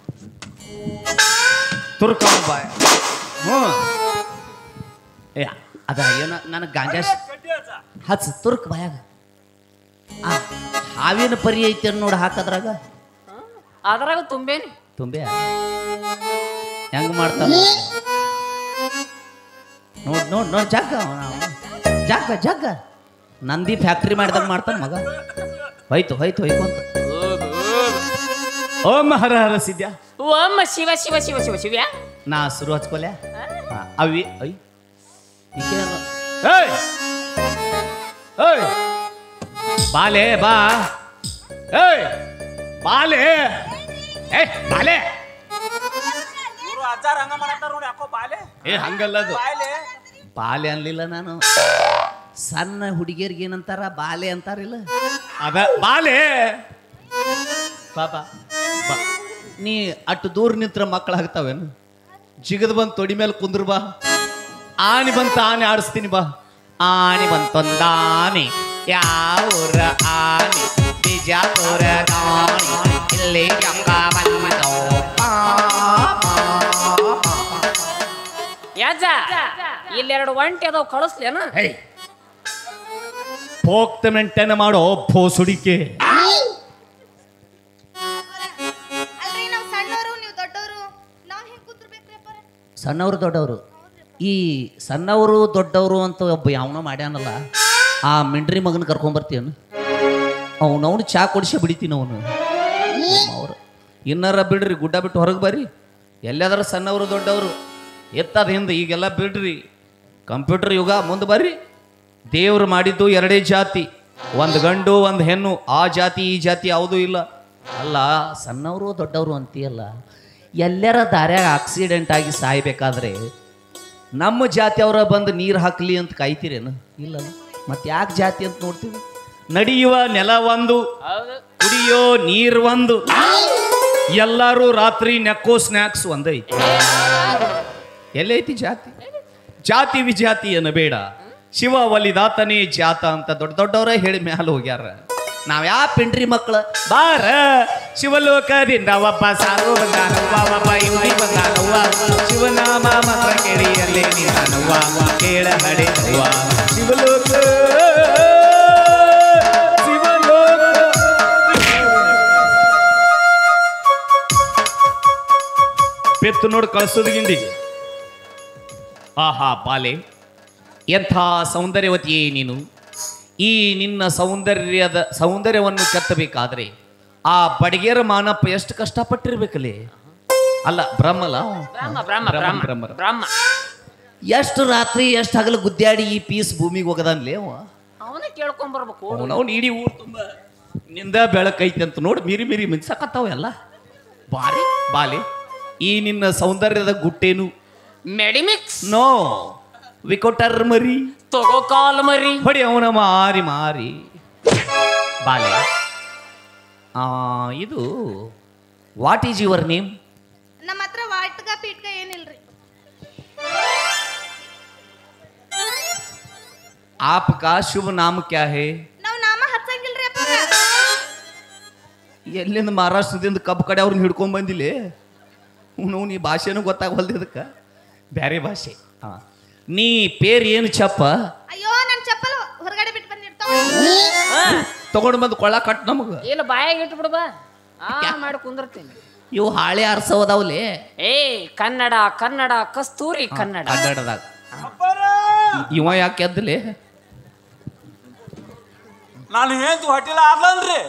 ತುರ್ಕ ಅವ್ನ್ ಬಾಯ್ ಹ್ಞೂ ಏ ಅದ ಏನ ನನಗೆ ಗಾಂಜಾ ಹಚ್ಚ ತುರ್ಕ್ ಬಾಯಾಗ ಆ, ಹಾವಿನ ಪರಿ ಐತೆ ನೋಡಿ ಹಾಕದ್ರಾಗ ಅದ್ರಾಗ ತುಂಬೇನಿ ತುಂಬೆ ಹೆಂಗ್ ಮಾಡ್ತಾನ ನೋಡ್ ನೋಡ್ ನೋಡ್ ಜಗ್ಗ ಅವ್ನ ಅವ್ನು. ಜಗ್ಗ ಜಗ್ಗ ನಂದಿ ಫ್ಯಾಕ್ಟ್ರಿ ಮಾಡಿದಂಗ ಮಾಡ್ತಾನ ಮಗ ಹೋಯ್ತು ಹೋಯ್ತು ಹೋಯ್ತು ಅಂತ ಓಂ ಹರ ಹರ ಸಿದ್ಯಾ ಒಮ್ಮ ಶಿವ ಶಿವ ಶಿವ ಶಿವ ಶಿವ್ಯಾ ನಾ ಶುರು ಹಚ್ಕೊಲ್ಯಾ ಹಾ, ಅವಿ ಐ ಈಕೇನು? ಏಯ್ ಏಯ್ ಬಾಲೆ ಬಾ ಏಯ್ ಬಾಲೆ ಏ ಬಾಲೆ ಅಜ್ಜಾರ್ ಹಂಗ ಮಾಡತ್ತಾರ ನೋಡಿ ಯಾಕೋ ಬಾಲೆ ಏ ಹಂಗಲ್ಲ ಅದು ಬಾಲೆ ಬಾಲೆ ಅನ್ಲಿಲ್ಲ ನಾನು ಸಣ್ಣ ಹುಡುಗಿಯರಿಗೆ ಏನಂತಾರ ಬಾಲೆ ಅಂತಾರಿಲ್ಲ ಅದ ಬಾಲೆ ಪಾಪ ಬಾ. ನೀ ಅಟ್ಟು ದೂರ ನಿಂತ್ರ ಮಕ್ಕಳಾಗ್ತಾವೇನು ಜಿಗದ್ ಬಂದ್ ತೊಡಿ ಮೇಲೆ ಕುಂದ್ರ ಬಾ ಆನೆ ಬಂತ ಆನೆ ಆಡಿಸ್ತೀನಿ ಬಾ ಆನೆ ಬಂತೊಂದಾನೆ ಯಾವೂರ ಆನೆ ಬಿಜಾಪುರ ರಾಣಿ ಇಲ್ಲಿ ಯಂಗ ಬಂದೋ ಯಾಜ ಇಲ್ಲೆರಡು ಒಂಟಿ ಅದಾವ ಕಳಿಸ್ಲೇನ ಹೇಯ್ ಪೋಕ್ತ ಮೆಂಟೆನ ಮಾಡೋ ಭೋಸುಡಿಕೆ ಅಲ್ರಿ ನಾವ್ ಸಣ್ಣವರು ನೀವು ದೊಡ್ಡವರು ನಾವ್ ಹೆಂಗ್ ಕೂತ್ರ್ಬೇಕ್ರಿ ಅಪ್ಪಾರ ಸಣ್ಣವರು ದೊಡ್ಡವರು ಈ ಸಣ್ಣವರು ದೊಡ್ಡವರು ಅಂತ ಒಬ್ಬ ಯಾವನೋ ಮಾಡ್ಯಾನಲ್ಲ ಆ ಮಿಂಡ್ರಿ ಮಗನ ಕರ್ಕೊಂಬರ್ತೀವನು ಅವನವನು ಚಾ ಕೊಡಿಸಿ ಬಿಡಿತೀನಿ ಅವನು ಅವ್ರು ಇನ್ನರ ಬಿಡ್ರಿ ಗುಡ್ಡ ಬಿಟ್ಟು ಹೊರಗೆ ಬರ್ರಿ ಎಲ್ಲಾದ್ರೂ ಸಣ್ಣವರು ದೊಡ್ಡವರು ಎತ್ತದ ಹಿಂದೆ ಈಗೆಲ್ಲ ಬಿಡ್ರಿ ಕಂಪ್ಯೂಟರ್ ಯುಗ ಮುಂದೆ ಬರ್ರಿ ದೇವ್ರು ಮಾಡಿದ್ದು ಎರಡೇ ಜಾತಿ ಒಂದು ಗಂಡು ಒಂದು ಹೆಣ್ಣು ಆ ಜಾತಿ ಈ ಜಾತಿ ಯಾವುದೂ ಇಲ್ಲ ಅಲ್ಲ ಸಣ್ಣವರು ದೊಡ್ಡವರು ಅಂತೀಯಲ್ಲ ಎಲ್ಲರ ದಾರ್ಯಾಗ ಆಕ್ಸಿಡೆಂಟ್ ಆಗಿ ಸಾಯ್ಬೇಕಾದ್ರೆ ನಮ್ಮ ಜಾತಿಯವರ ಬಂದು ನೀರು ಹಾಕಲಿ ಅಂತ ಕಾಯ್ತೀರೇನು ಇಲ್ಲಲ್ಲ ಮತ್ತೆ ಯಾಕೆ ಜಾತಿ ಅಂತ ನೋಡ್ತೀವಿ ನಡೆಯುವ ನೆಲ ಒಂದು ಕುಡಿಯೋ ನೀರು ಒಂದು ಎಲ್ಲರೂ ರಾತ್ರಿ ನೆಕ್ಕೋ ಸ್ನ್ಯಾಕ್ಸ್ ಒಂದೈತಿ ಎಲ್ಲೈತಿ ಜಾತಿ ಜಾತಿ ವಿಜಾತಿ ಅನ್ನ ಬೇಡ ಶಿವ ಒಲಿದಾತನೇ ಜಾತ ಅಂತ ದೊಡ್ಡ ದೊಡ್ಡವರೇ ಹೇಳಿ ಮ್ಯಾಲ ಹೋಗ್ಯಾರ ನಾವ್ ಯಾ ಪಿಂಡ್ರಿ ಮಕ್ಕಳ ಬಾರ ಶಿವಲೋಕದಿಂದ ಒಬ್ಬ ಸಾರು ಬಂದಾನವ್ವ ಒಬ್ಬ ಇವ್ರಿ ಬಂದಾನವ್ವ ಶಿವನಾಮ ಮಾತ್ರ ಕೇಳಿ ಅಲ್ಲೇ ನಿಂತಾನವ್ವ ಕೇಳ ಹಡೆದವ್ವ ಶಿವಲೋಕ ಶಿವಲೋಕ ಪೆತ್ತು ನೋಡಿ ಕಳಿಸೋದು ಗಿಂಡಿಗೆ ಆಹಾ ಬಾಲೆ ಎಂಥ ಸೌಂದರ್ಯವತಿಯೇ ನೀನು ಈ ನಿನ್ನ ಸೌಂದರ್ಯದ ಸೌಂದರ್ಯವನ್ನು ಕೆತ್ತಬೇಕಾದ್ರೆ ಆ ಬಡಗೇರ ಮಾನಪ್ಪ ಎಷ್ಟು ಕಷ್ಟಪಟ್ಟಿರ್ಬೇಕಲ್ಲಿ ಅಲ್ಲ ಬ್ರಹ್ಮಲ್ಲ ಬ್ರಹ್ಮ ಬ್ರಹ್ಮ ಬ್ರಹ್ಮ, ಬ್ರಹ್ಮ ಬ್ರಹ್ಮ. ಬ್ರಹ್ಮ ಎಷ್ಟು ರಾತ್ರಿ ಎಷ್ಟು ಹಗಲು ಗುದ್ದಾಡಿ ಈ ಪೀಸ್ ಭೂಮಿಗೆ ಹೋಗದನ್ಲೇ ಅವ ಅವನೇ ಕೇಳ್ಕೊಂಡ್ ಬರ್ಬೇಕು ಅವನವ್ನು ಇಡೀ ಊರು ತುಂಬ ನಿಂದ ಬೆಳಕೈತಿ ಅಂತ ನೋಡಿ ಮೀರಿ ಮೀರಿ ಮಿಂಚಕತ್ತಾವ ಎಲ್ಲ ಬಾರಿ ಬಾಲಿ ಈ ನಿನ್ನ ಸೌಂದರ್ಯದ ಗುಟ್ಟೇನು ಮೆಡಿಮಿಕ್ಸ್ ನೋ ವಿಕೋಟರ್ ಮರಿ ತಗೋ ಕಾಲ್ ಮರಿ ಹೊಡಿ ಅವನ ಮಾರಿ ಮಾರಿ ಬಾಲೆ ಆ, ಇದು ವಾಟ್ ಈಸ್ ಯುವರ್ ನೇಮ್ ನಮ್ಮ ಹತ್ರ ವಾಟ್ಗ ಪೀಟ್ಗ ಏನಿಲ್ರಿ ಆಪ್ಕಾ ಶುಭ ನಾಮ ಕ್ಯಾ ಹೇ ನಾವ್ ನಾಮ ಹಚ್ಚಂಗಿಲ್ರಿ ಅಪ್ಪ ಎಲ್ಲಿಂದ ಮಹಾರಾಷ್ಟ್ರದಿಂದ ಕಬ್ಬು ಕಡೆ ಅವ್ರನ್ನ ಹಿಡ್ಕೊಂಡ್ ಬಂದಿಲ್ಲ ನಾವು ನೀ ಭಾಷೆನೂ ಗೊತ್ತಾಗವಲ್ದು ಇದಕ್ಕೆ ಬೇರೆ ಭಾಷೆ ಹಾ ನೀ ಪೇರ್ ಏನು ಚಪ್ಪ ಅಯ್ಯೋ ನನ್ ಚಪ್ಪಲ್ ಹೊರಗಡೆ ಬಿಟ್ಟು ಬಂದಿರ್ತಾವ ತಗೊಂಡು ಬಂದು ಕೊಳ್ಳ ಕಟ್ ನಮಗೆ ಇಲ್ಲ ಬಾಯಾಗ ಇಟ್ಬಿಡು ಬಾ ಆ ಮಾಡಿ ಕುಂದಿರ್ತೀನಿ ಇವು ಹಾಳೆ ಅರ್ಸವದಾವಲೇ ಏ ಕನ್ನಡ ಕನ್ನಡ ಕಸ್ತೂರಿ ಕನ್ನಡ ಅಡ್ಡಾಡದಾಗ ಇವ ಯಾಕೆ ಎದ್ದಲೇ ನಾನು ಹೇಳ್ತು ಹೊಟ್ಟಿಲ್ಲ ಆದ್ಲನ್ರಿ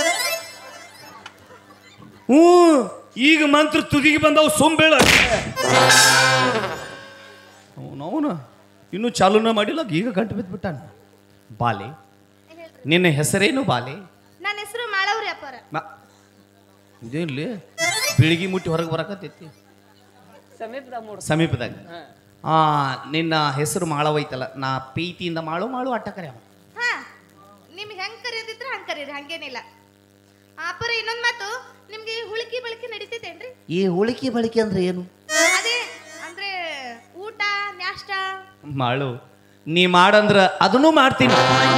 ಹ್ಞೂ ಈಗ ಮಂತ್ರ ತುದಿಗೆ ಬಂದವು ಸೊಂಬೇಳ ಅವನು ಇನ್ನೂ ಚಾಲೂನ ಮಾಡಿಲ್ಲ ಈಗ ಗಂಟು ಬಿದ್ದುಬಿಟ್ಟಾನ ಬಾಲೆ ನಿನ್ನ ಹೆಸರೇನು ಬಾಲೆ ನನ್ನ ಹೆಸರು ಮಾಳವ್ರಿ ಅಪ್ಪರ ಮ- ಇದೇನ್ಲಿ ಬೆಳಿಗ್ಗೆ ಮುಟ್ಟಿ ಹೊರಗೆ ಬರಕತ್ತೈತಿ ಸಮೀಪದಾಗ ಮೂಡ್ ಸಮೀಪದಾಗ ಆ ನಿನ್ನ ಹೆಸರು ಮಾಳವೈತಲ್ಲ ನಾ ಪ್ರೀತಿಯಿಂದ ಮಾಳು ಮಾಳು ಅಟ್ಟ ಕರೆಯವ ಹಾ ನಿಮ್ಗೆ ಹೆಂಗ್ ಕರೆಯೋದಿದ್ರೆ ಹಂಗ್ ಕರೀರಿ ಹಂಗೇನಿಲ್ಲ ಅಪ್ಪರ ಇನ್ನೊಂದ್ ಮಾತು ನಿಮ್ಗೆ ಹುಳುಕಿ ಬಳಕೆ ನಡೀತೈತೇನ್ರಿ ಈ ಉಳಿಕೆ ಬಳಿಕೆ ಅಂದ್ರೆ ಏನು ಅದೇ ಅಂದ್ರೆ ಊಟ ನಾಷ್ಟ ಮಾಳು ನೀ ಮಾಡಂದ್ರ ಅದನ್ನೂ ಮಾಡ್ತೀನಿ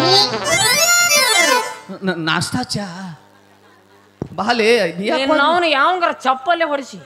ನ- ನಾಷ್ಟಾ ಚಾ ಬಾಲೆ ನೀ ಯಾಕ್ ಮಾಡ್- ಅವನು ಯಾವಂಗಾರ ಚಪ್ಪಲ್ಲೇ ಹೊಡಿಸಿ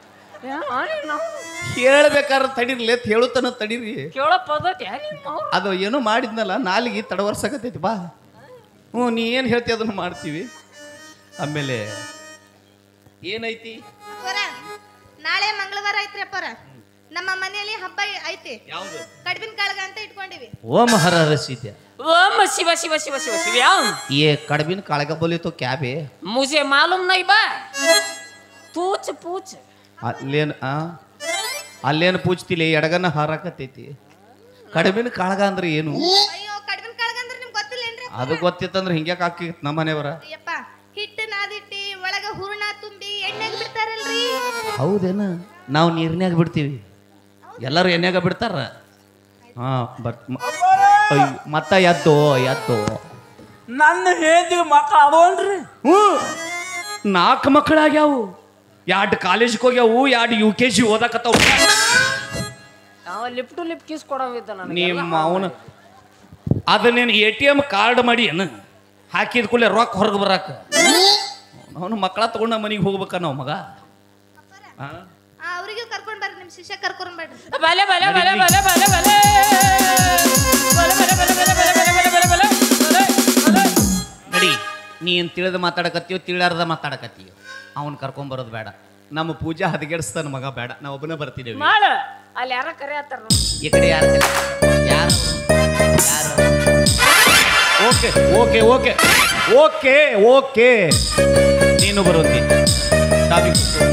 ಹೇಳ್ಬೇಕಾದ್ರೆ ತಡೀರ್ಲಿ ಅಂತ ಹೇಳುತ್ತಾನ ತಡೀರಿ ಕೇಳೋ ಪದ್ಧತಿ ಅವ್ರು ಅದು ಏನೋ ಮಾಡಿದ್ನಲ್ಲ ನಾಲಿಗೆ ತಡವರ್ಸಕತ್ತೈತಿ ಬಾ ಹ್ಞೂ ನೀ ಏನು ಹೇಳ್ತಿ ಅದನ್ನು ಮಾಡ್ತೀವಿ ಆಮೇಲೆ ಏನೈತಿ ಅಪ್ಪರ ನಾಳೆ ಮಂಗಳವಾರ ಐತ್ರಿ ಅಪ್ಪರ ನಮ್ಮ ಮನೆಯಲ್ಲಿ ಹಬ್ಬ ಐತಿ ಯಾವುದು ಕಡ್ಬಿನ ಕಾಳಗ ಅಂತ ಇಟ್ಕೊಂಡಿವಿ ಓ ಮಹಾರಾಜ ಸೀತ್ಯ ಓಂ ಶಿವ ಶಿವ ಶಿವ ಶಿವ ಶಿವ ಯಾವ್ ये कड़बिन काळगा बोले तो क्या बे मुझे मालूम नहीं बा पूछ पूछ ಅಲ್ಲೇನ್ ಆ ಅಲ್ಲೇನು ಪೂಜ್ತಿಲಿ ಎಡಗನ ಹಾರಾಕತ್ತೈತಿ ಕಡಿಮಿನ ಕಾಳಗ ಅಂದ್ರೆ ಏನು ಅಯ್ಯೋ ಕಡ್ಬಿನ ಕಾಳಗ ಅಂದ್ರೆ ನಿಮ್ಗೆ ಗೊತ್ತಿಲ್ಲೇನ್ರಿ ಅದು ಗೊತ್ತಿತ್ತಂದ್ರೆ ಹಿಂಗ್ಯಾಕೆ ಹಾಕಿತ್ ನಮ್ಮ ಮನೆಯವರ ಅಯ್ಯಪ್ಪ ಹಿಟ್ಟು ನಾದಿಟ್ಟಿ ಒಳಗ ಹೂರ್ಣ ತುಂಬಿ ಎಣ್ಣೆಗೆ ಬಿಡ್ತಾರಲ್ರಿ ಹೌದೇನ ನಾವು ನೀರಿನ್ಯಾಗ ಬಿಡ್ತೀವಿ ಎಲ್ಲರೂ ಎಣ್ಣೆಗ ಬಿಡ್ತಾರ ಹಾ ಬಟ್ ಮ- ಅಯ್ಯೋ, ಮತ್ತ ಎದ್ದು ಎದ್ದು ನನ್ನ ಹೇಳ್ತಿಗೆ ಮಕ್ಕಳು ಅದವನ್ರಿ ಹ್ಞೂ ನಾಲ್ಕು ಮಕ್ಕಳಾಗ್ಯಾವು ಎರಡು ಕಾಲೇಜ್ಗೆ ಹೋಗ್ಯಾವು ಎರಡು ಯು ಕೆ ಜಿ ಓದಾಕತ್ತಾವು ಅವ ಲಿಪ್ ಟು ಲಿಪ್ ಕಿಸ್ ಕೊಡವಿದ್ದ ನನಗೆ ನಿಮ್ಮ ಅವನು ಅದನ್ನೇನು ಎ ಟಿ ಎಮ್ ಕಾರ್ಡ್ ಮಾಡಿ ಏನು ಹಾಕಿದ ಕೂಡಲೇ ರೊಕ್ಕ ಹೊರಗೆ ಬರಾಕ ಅವನು ಮಕ್ಕಳ ತಗೊಂಡ ಮನೆಗೆ ಹೋಗ್ಬೇಕ ನಾವು ಮಗ ಆ? ಅವ್ರಿಗೂ ಕರ್ಕೊಂಡ್ ಬರ್ರಿ ನಿಮ್ ಶಿಷ್ಯ ಕರ್ಕೊಂಡ್ ಬರ್ರಿ ಬಲೆ ಬಲೆ ಬಲೆ ಬಲೆ ಬಲೆ ಬಲೆ ಬಲೆ ಬಲೆ ಬಲೆ ಬಲೆ ಬಲೆ ಬಲೆ ಬಲೆ ಬಲೆ ಬಲೆ ಬಲೆ ಬಲೆ ನಡಿ ನೀ ಏನು ತಿಳಿದ ಮಾತಾಡಕತ್ತೀಯೋ ತಿಳಿಯಾರ್ದ ಮಾತಾಡಕತ್ತೀಯೋ ಅವನ್ ಕರ್ಕೊಂಬರೋದು ಬೇಡ ನಮ್ಮ ಪೂಜಾ ಹದಗೆಡಿಸ್ತಾನ ಮಗ ಬೇಡ ನಾವು ಒಬ್ಬನೇ ಬರ್ತಿದ್ದೇವೆ ಮಾಡ ಅಲ್ಲಿ ಯಾರ ಕರೆ ಆತಾರ ಈ ಕಡೆ ಯಾರು ಯಾರು ಯಾರು okay okay okay okay okay ನೀನು ಬರುತ್ತಿ ಚಾವಿ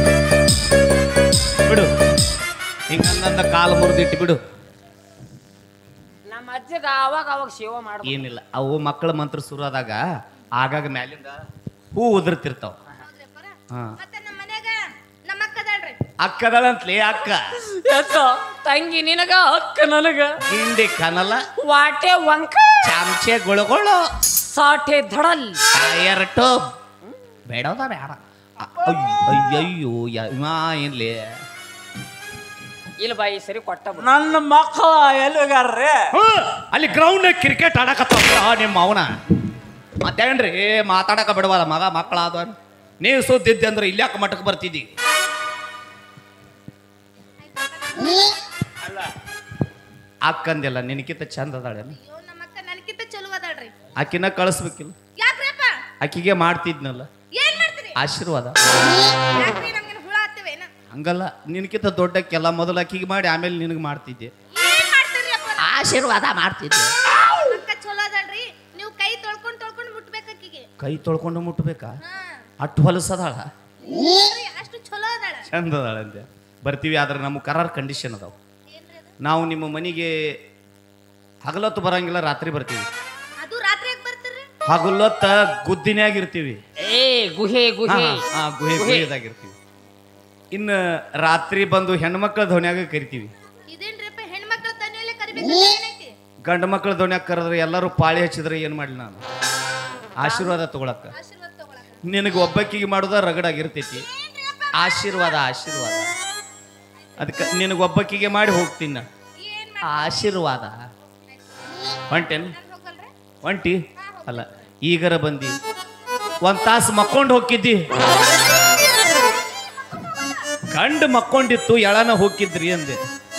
ಬಿಡು ಹಿಂಗ ನನ್ನ ಕಾಲು ಮುರಿದಿಟ್ಟು ಬಿಡು ನಮ್ಮ ಅಜ್ಜಗ ಅವಾಗ ಅವಾಗ ಸೇವೆ ಮಾಡ ಏನಿಲ್ಲ ಅವು ಮಕ್ಕಳ ಮಂತ್ರ ಶುರು ಆದಾಗ ಆಗಾಗ ಮ್ಯಾಲಿಂದ ಹೂ ಉದುರ್ತಿರ್ತಾವ ಹಾ ಮತ್ತೆ ನಮ್ಮ ಮನ್ಯಾಗ ನಮ್ಮ ಅಕ್ಕದಾಳ್ರಿ ಅಕ್ಕದಳಂತ್ಲಿ ಅಕ್ಕ ತಂಗಿ ನಿನಗ ಅಕ್ಕ ನನಗ ಹಿಂಡಿ ಕನಲ ವಾಟೆ ವಂಕ ಚಾಮಚೆ ಗುಳಗಳು ಸಾಟೆ ಧಡಲ್ ಟಯರ್ ಟೋಪ್ ಬೇಡದ ಬೇಡ ಅ- ಅಯ್ಯ್- ಅಯ್ಯಯ್ಯೋ ಯಾ ಏನ್ಲಿ ಇಲ್ಲ ಬಾಯಿ ಸರಿ ಕೊಟ್ಟ ಬಿಡು. ನನ್ನ ಮಕ್ಕಳ ಎಲ್ಲಿಗಾರ್ರಿ ಅಲ್ಲಿ ಗ್ರೌಂಡ್ ಕ್ರಿಕೆಟ್ ಆಡಕತ್ತಾವ ನಿಮ್ಮ ಅವನ ಮತ್ತೇನ್ರಿ ಮಾತಾಡಕ ಬಿಡವಲ್ಲ ಮಗ ಮಕ್ಕಳಾದ ನೀವು ಸುದ್ದಿದ್ದೆ ಅಂದ್ರೆ ಇಲ್ಯಾಕ ಮಠಕ್ಕೆ ಬರ್ತಿದ್ದಿ ಅಕ್ಕಂದಿಲ್ಲ ನಿನಕಿಂತ ಚಂದ ಅದಾಳೇನು ಅಯ್ಯೋ ನಮ್ಮ ಅಕ್ಕ ನನಗಿಂತ ಚಲೋ ಅದಾಳ್ರಿ ಆಕಿನ ಕಳಿಸ್ಬೇಕಿಲ್ಲ ಯಾಕ್ರಪ್ಪ ಆಕಿಗೆ ಮಾಡ್ತಿದ್ನಲ್ಲ ಏನ್ ಮಾಡ್ತೀರಿ ಆಶೀರ್ವಾದ ಯಾಕ್ರಿ ನಮ್ಗೆ ಹುಳ ಹತ್ತಿವೇನ ಹಂಗಲ್ಲ ನಿನಕಿಂತ ದೊಡ್ಡಕ್ಕೆಲ್ಲ ಮೊದಲು ಅಕ್ಕಿಗೆ ಮಾಡಿ ಆಮೇಲೆ ನಿನಗೆ ಮಾಡ್ತಿದ್ದೆ ಏನ್ ಮಾಡ್ತೀರಿ ಅಪ್ಪ ಆಶೀರ್ವಾದ ಮಾಡ್ತಿದ್ದೆ ನಮ್ಮ ಅಕ್ಕ ಚಲೋ ಅದಾಳ್ರಿ ನೀವು ಕೈ ತೊಳ್ಕೊಂಡ್ ತೊಳ್ಕೊಂಡ್ ಮುಟ್ಬೇಕು ಅಕ್ಕಿಗೆ ಕೈ ತೊಳ್ಕೊಂಡು ಮುಟ್ಬೇಕಾ ಹಾ ಅಟ್ಟು ಹೊಲಸದಾಳ ನೋಡ್ರಿ, ಅಷ್ಟು ಚಲೋ ಅದಾಳ ಚಂದ ಅದಾಳಂತೆ ಬರ್ತೀವಿ ಆದ್ರೆ ನಮ್ಮ ಕರಾರ್ ಕಂಡೀಷನ್ ಅದಾವ ಏನ್ರಿ ಅದು ನಾವು ನಿಮ್ಮ ಮನೆಗೆ ಹಗಲೊತ್ತು ಬರಂಗಿಲ್ಲ ರಾತ್ರಿ ಬರ್ತೀವಿ ಅದು ರಾತ್ರಿ ಯಾಕೆ ಬರ್ತೀರಿ ಹಗಲೊತ್ತ ಗುದ್ದಿನ್ಯಾಗ ಇರ್ತೀವಿ ಏ ಗುಹೆ ಹಾ, ಗುಹೆ ಹಾ, ಗುಹೆ ಗುಹೆದಾಗಿರ್ತೀವಿ ಇನ್ನು ರಾತ್ರಿ ಬಂದು ಹೆಣ್ಮಕ್ಳ ಧ್ವನ್ಯಾಗ ಕರಿತೀವಿ ಇದೇನ್ರಿಪ್ಪ ಹೆಣ್ಮಕ್ಳ ತನೆಯಲ್ಲೇ ಕರಿಬೇಕು ಏನೈತಿ ಗಂಡು ಮಕ್ಳ ಧ್ವನ್ಯಾಗ ಕರೆದ್ರೆ ಎಲ್ಲರೂ ಪಾಳಿ ಹಚ್ಚಿದ್ರೆ ಏನು ಮಾಡಲಿ ನಾನು ಆಶೀರ್ವಾದ ತಗೊಳಕ್ಕ ಆಶೀರ್ವಾದ ತಗೊಳಕ ನಿನಗೆ ಒಬ್ಬಕ್ಕಿಗೆ ಮಾಡೋದ ರಗಡಾಗಿರ್ತೈತಿ ಆಶೀರ್ವಾದ ಆಶೀರ್ವಾದ ಅದಕ್ಕೆ ನಿನಗೆ ಒಬ್ಬಕ್ಕಿಗೆ ಮಾಡಿ ಹೋಗ್ತೀನಿ ನಾ ಏನ್ ಆಶೀರ್ವಾದ ಹೊಂಟೇನು ಮಾಡ್ಕೊಂಡ್ ಹೋಗಲ್ರಿ ಒಂಟಿ ಅಲ್ಲ ಈಗರ ಬಂದಿ ಒಂದ್ ತಾಸು ಮಕ್ಕೊಂಡು ಹೋಗಿದ್ದಿ ಗಂಡು ಮಕ್ಕೊಂಡಿತ್ತು ಎಳನ ಹೋಗಿದ್ರಿ ಅಂದೆ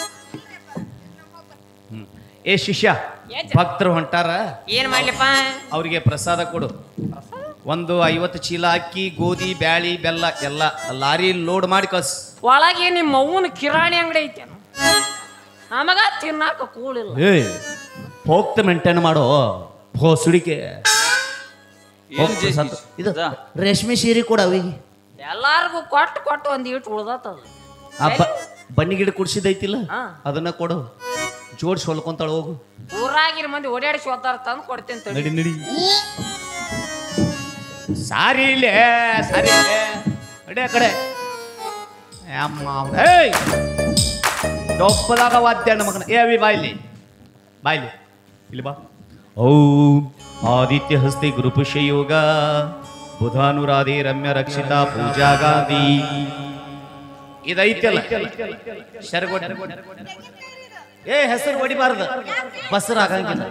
ಹ್ಮ್. ಏ ಶಿಷ್ಯ ಭಕ್ತರು ಹೊಂಟಾರ ಏನ್ ಮಾಡ್ಲಿಪ್ಪ ಅವ್ರಿಗೆ ಪ್ರಸಾದ ಕೊಡು ಒಂದು ಐವತ್ತು ಚೀಲ ಅಕ್ಕಿ ಗೋಧಿ ಬ್ಯಾಳಿ ಬೆಲ್ಲ ಎಲ್ಲ ಲಾರಿ ಲೋಡ್ ಮಾಡಿ ಕಳ್ಸ್ ಒಳಗೆ ನಿಮ್ಮ ಅವ್ವನ ಕಿರಾಣಿ ಅಂಗಡಿ ಐತೆ ನಮಗ ತಿನ್ನಾಕ ಕೂಳಿಲ್ಲ ಏ ಹೋಗ್ತ ಮೇಂಟೈನ್ ಮಾಡೋ ಭೋಸುಡಿಕೆ ಏನ್ ಜೆ- ಇದು ಇದಾ? ರೇಷ್ಮೆ ಸೀರೆ ಕೊಡ ಅವಿಗೆ ಎಲ್ಲಾರ್ಗು ಕೊಟ್ಟು ಕೊಟ್ಟು ಒಂದ್ ಇಟ್ಟು ಉಳ್ದತ್ತದ ಆ ಬ- ಬನ್ನಿ ಗಿಡ ಕುಡ್ಸಿದೈತಿಲ್ಲ ಹಾ. ಅದನ್ನ ಕೊಡು ಜೋಡ್ಸಿ ಹೊಲ್ಕೊಂತಾಳ ಹೋಗು ಊರಾಗಿನ ಮಂದಿ ಓಡಾಡಿಸಿ ಹೋದಾರ ತಂದು ಕೊಡ್ತೀನಿ ತಡಿ ನಡಿ ನಡಿ ಸಾರಿ ಇಲ್ಲೇ ಸಾರಿ ಇಲ್ಲೇ ನಡಿ ಆ ಕಡೆ ಅಮ್ಮ ಏಯ್ ಡೊಪ್ಪದಾಗ ವಾದ್ಯ ಮಗನ ಏ ಅವಿ ಬಾಯ್ಲಿ ಬಾಯ್ಲಿ ಇಲ್ಲಿ ಬಾ ಓಂ ಆದಿತ್ಯ ಹಸ್ತಿ ಗುರುಪುಷ ಯೋಗ ಬುಧಾನುರಾಧಿ ರಮ್ಯ ರಕ್ಷಿತ ಪೂಜಾ ಗಾಂಧಿ ಇದೈತಲ್ಲ ಶರ್ಗೊಡ್ ಏ ಹೆಸರು ಹೊಡಿಬಾರ್ದು ಬಸರು ಆಗಂಗಿಲ್ಲ